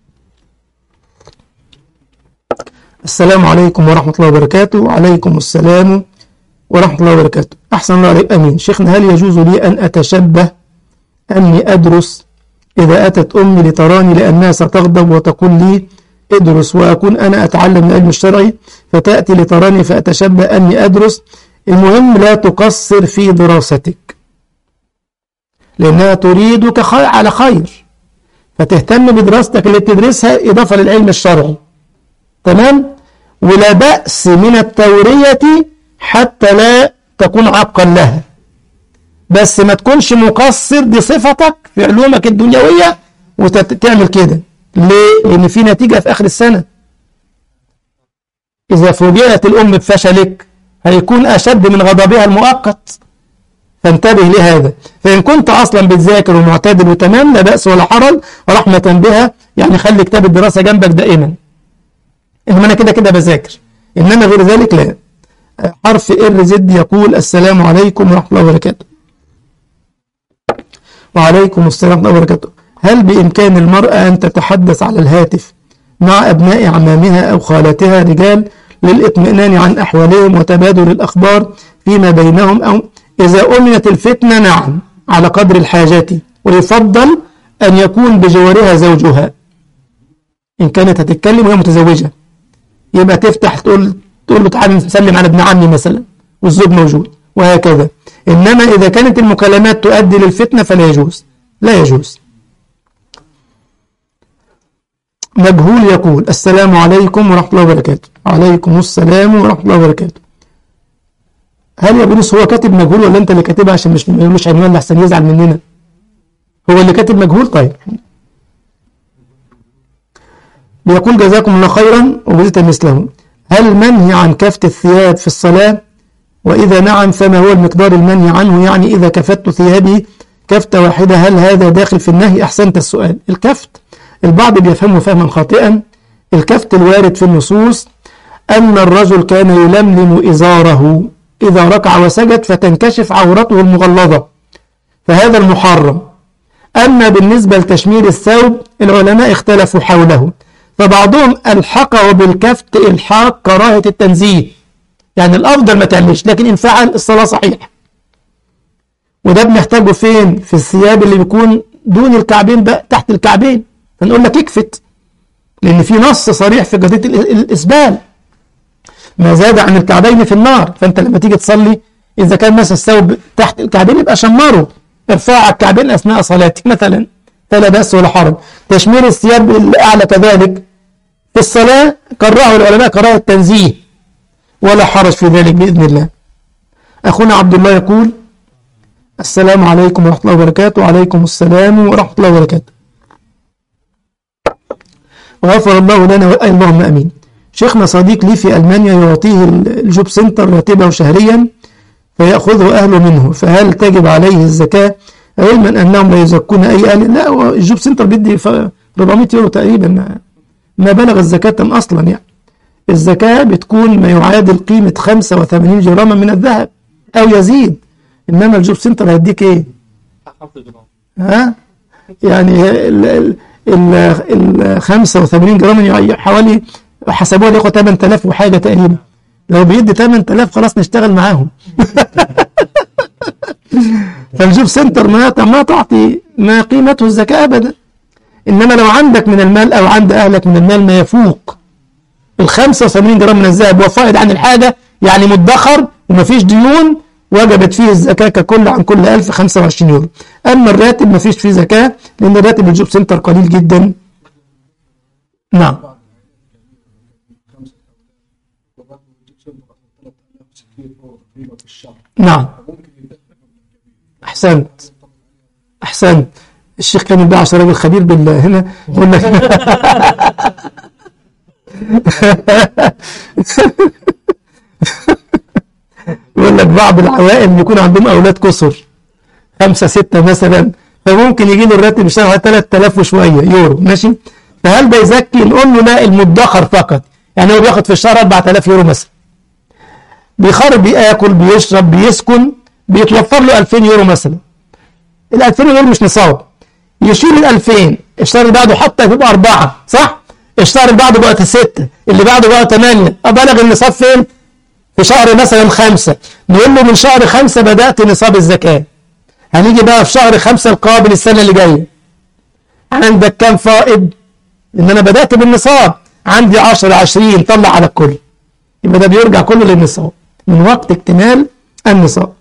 السلام عليكم ورحمة الله وبركاته وعليكم السلام ورحمة الله وبركاته أحسن الله عليك أمين شيخنا هل يجوز لي أن أتشبه أني أدرس إذا أتت أمي لتراني لأنها ستغضب وتقول لي ادرس وأكون أنا أتعلم العلم الشرعي فتأتي لتراني فأتشبه أني أدرس المهم لا تقصر في دراستك لأنها تريدك خير على خير فتهتم بدراستك اللي بتدرسها إضافة للعلم الشرعي تمام ولا بأس من التورية حتى لا تكون عقا لها بس ما تكونش مقصر دي صفتك في علومك الدنيوية وتعمل كده ليه؟ لأن في نتيجة في آخر السنة إذا فوجئت الأم بفشلك هيكون أشد من غضبها المؤقت فانتبه لهذا فإن كنت أصلا بتذاكر ومعتدل وتمام لا بأس ولا حرج ورحمة بها يعني خلي كتاب الدراسة جنبك دائما إنما أنا كده كده بذاكر إنما غير ذلك لا حرف ار زد يقول السلام عليكم ورحمة الله وبركاته وعليكم السلام ورحمة الله وبركاته هل بإمكان المرأة أن تتحدث على الهاتف مع أبناء عمامها أو خالاتها رجال للإطمئنان عن أحوالهم وتبادل الأخبار فيما بينهم أو إذا أمنت الفتنة نعم على قدر الحاجة ويفضل أن يكون بجوارها زوجها إن كانت هتتكلم وهي متزوجة يبقى تفتح تقول تقول له تعالى نسلم على ابن عمي مثلا والزوج موجود وهكذا إنما إذا كانت المكالمات تؤدي للفتنة فلا يجوز لا يجوز مجهول يقول السلام عليكم ورحمة الله وبركاته عليكم السلام ورحمة الله وبركاته هل يا بوليس هو كاتب مجهول ولا انت اللي كاتبها عشان مش ما يقولوش عنوان لحسن يزعل مننا هو اللي كاتب مجهول طيب بيقول جزاكم الله خيرا وجزيت مثله هل منهي عن كفت الثياب في الصلاة وإذا نعم فما هو المقدار المنهي عنه يعني إذا كفت ثيابي كفتة واحدة هل هذا داخل في النهي أحسنت السؤال الكفت البعض بيفهمه فهما خاطئا الكفت الوارد في النصوص أن الرجل كان يلملم إزاره إذا ركع وسجد فتنكشف عورته المغلظة فهذا المحرم أما بالنسبة لتشمير الثوب العلماء اختلفوا حوله فبعضهم ألحقه بالكفت إلحاق كراهة التنزيه يعني الأفضل ما تعملش لكن إن فعل الصلاة صحيح وده بنحتاجه فين في الثياب اللي بيكون دون الكعبين بقى تحت الكعبين فنقول لك اكفت لأن في نص صريح في قضية الإسبال ما زاد عن الكعبين في النار فأنت لما تيجي تصلي إذا كان مثلا الثوب تحت الكعبين يبقى شمره ارفع الكعبين أثناء صلاتك مثلا فلا بأس ولا حرج تشمير الثياب الأعلى كذلك في الصلاة كرهه العلماء كراهة التنزيه ولا حرج في ذلك بإذن الله أخونا عبد الله يقول السلام عليكم ورحمة الله وبركاته وعليكم السلام ورحمة الله وبركاته وغفر الله لنا اللهم أمين شيخنا صديق لي في ألمانيا يعطيه الجوب سنتر راتبه شهريا فيأخذه أهله منه فهل تجب عليه الزكاة علما أنهم لا يزكون أي أهل لا هو الجوب سنتر بيدي 400 يورو تقريبا ما بلغ الزكاة أصلا يعني الزكاة بتكون ما يعادل قيمة 85 جراما من الذهب أو يزيد إنما الجوب سنتر هيديك إيه ها يعني ال ال ال ال 85 جرام يعني حوالي حسبوها ليقوا 8000 وحاجة تقريبا لو بيدي 8000 خلاص نشتغل معاهم فالجوب سنتر ما ما تعطي ما قيمته الزكاة أبدا إنما لو عندك من المال أو عند أهلك من المال ما يفوق ال 85 جرام من الذهب وفائد عن الحاجة يعني مدخر ومفيش ديون وجبت فيه الزكاة ككل عن كل 1000 25 يورو أما الراتب مفيش فيه زكاة لأن الراتب الجوب سنتر قليل جدا نعم نعم أحسنت أحسنت الشيخ كامل بقى عشان راجل خبير بال هنا يقول لك يقول لك بعض العوائل بيكون عندهم أولاد كسر خمسة ستة مثلا فممكن يجي له الراتب الشهر 3000 وشوية يورو ماشي فهل ده يزكي نقول له لا المدخر فقط يعني هو بياخد في الشهر 4000 يورو مثلا بيخرج بياكل بيشرب بيسكن بيتوفر له 2000 يورو مثلا ال 2000 يورو مش نصاب يشيل ال 2000 الشهر اللي بعده حتى يبقى أربعة صح؟ الشهر اللي بعده بقى ستة اللي بعده بقى ثمانية أبلغ النصاب فين؟ في شهر مثلا خمسة نقول له من شهر خمسة بدأت نصاب الزكاة هنيجي بقى في شهر خمسة القابل السنة اللي جاية عندك كام فائض؟ إن أنا بدأت بالنصاب عندي 10 20 طلع على الكل يبقى ده بيرجع كله للنصاب من وقت اكتمال النصاب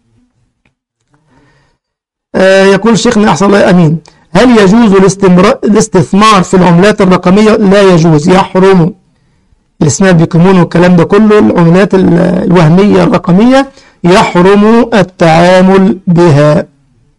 آه يقول شيخنا أحسن الله أمين هل يجوز الاستثمار في العملات الرقمية لا يجوز يحرم الاسماء بيكمون والكلام ده كله العملات الوهمية الرقمية يحرم التعامل بها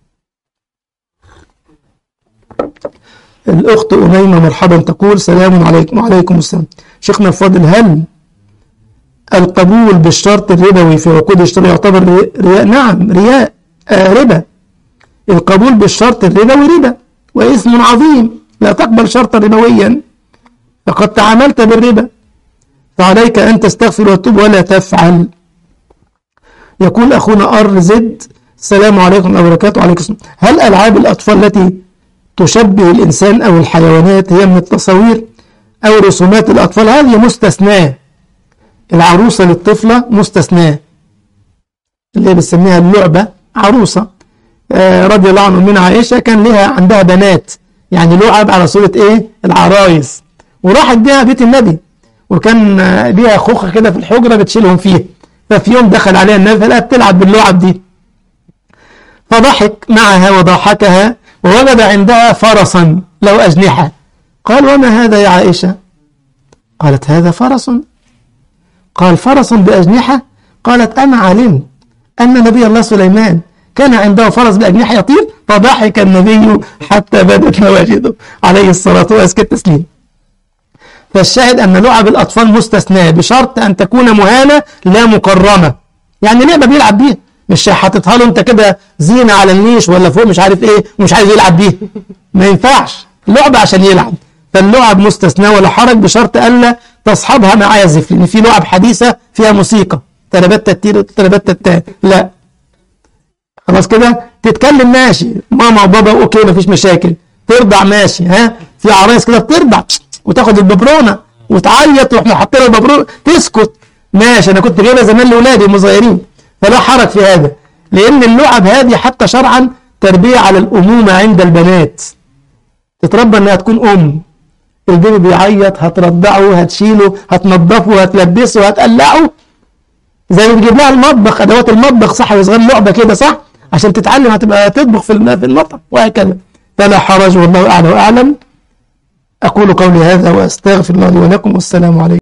الأخت أميمة مرحبا تقول سلام عليكم وعليكم السلام شيخنا الفاضل هل القبول بالشرط الربوي في عقود الشراء يعتبر رياء نعم رياء آه ربا القبول بالشرط الربوي ربا وإثم عظيم لا تقبل شرطا ربويا فقد تعاملت بالربا فعليك أن تستغفر وتتوب ولا تفعل يقول أخونا أر زد السلام عليكم ورحمة الله وبركاته وعليكم السلام هل ألعاب الأطفال التي تشبه الإنسان أو الحيوانات هي من التصاوير أو رسومات الأطفال هذه مستثناة العروسة للطفلة مستثناة اللي بنسميها اللعبة عروسة آه رضي الله عنه من عائشة كان لها عندها بنات يعني لعب على صورة إيه العرايس وراحت بيها بيت النبي وكان ليها خوخة كده في الحجرة بتشيلهم فيها ففي يوم دخل عليها النبي فلقاها بتلعب باللعب دي فضحك معها وضحكها ووجد عندها فرسا له أجنحة قال وما هذا يا عائشة قالت هذا فرس قال فرس بأجنحة قالت أنا علمت أن نبي الله سليمان كان عنده فرس بأجنحة يطير فضحك النبي حتى بدت نواجذه عليه الصلاة وأزكى التسليم فالشاهد أن لعب الأطفال مستثناة بشرط أن تكون مهانة لا مكرمة يعني لعبة بيلعب بيها مش حاططها له انت كده زينة على النيش ولا فوق مش عارف ايه ومش عايز يلعب بيها ما ينفعش لعبة عشان يلعب فاللعب مستثناة ولا حرج بشرط ألا تصحبها معازف لأن في لعب حديثة فيها موسيقى تربت التير تربت التاء لا خلاص كده تتكلم ماشي ماما وبابا اوكي مفيش مشاكل ترضع ماشي ها في عرايس كده بترضع وتاخد الببرونه وتعيط واحنا حاطين الببرونه تسكت ماشي انا كنت جايبها زمان لاولادي وهم صغيرين فلا حرج في هذا لان اللعب هذه حتى شرعا تربيه على الامومه عند البنات تتربى انها تكون ام البيبي بيعيط هترضعه هتشيله هتنضفه هتلبسه هتقلعه زي ما بتجيب لها المطبخ ادوات المطبخ صح وصغير لعبه كده صح عشان تتعلم هتبقى تطبخ في في المطعم وهكذا فلا حرج والله اعلى واعلم اقول قولي هذا واستغفر الله لي ولكم والسلام عليكم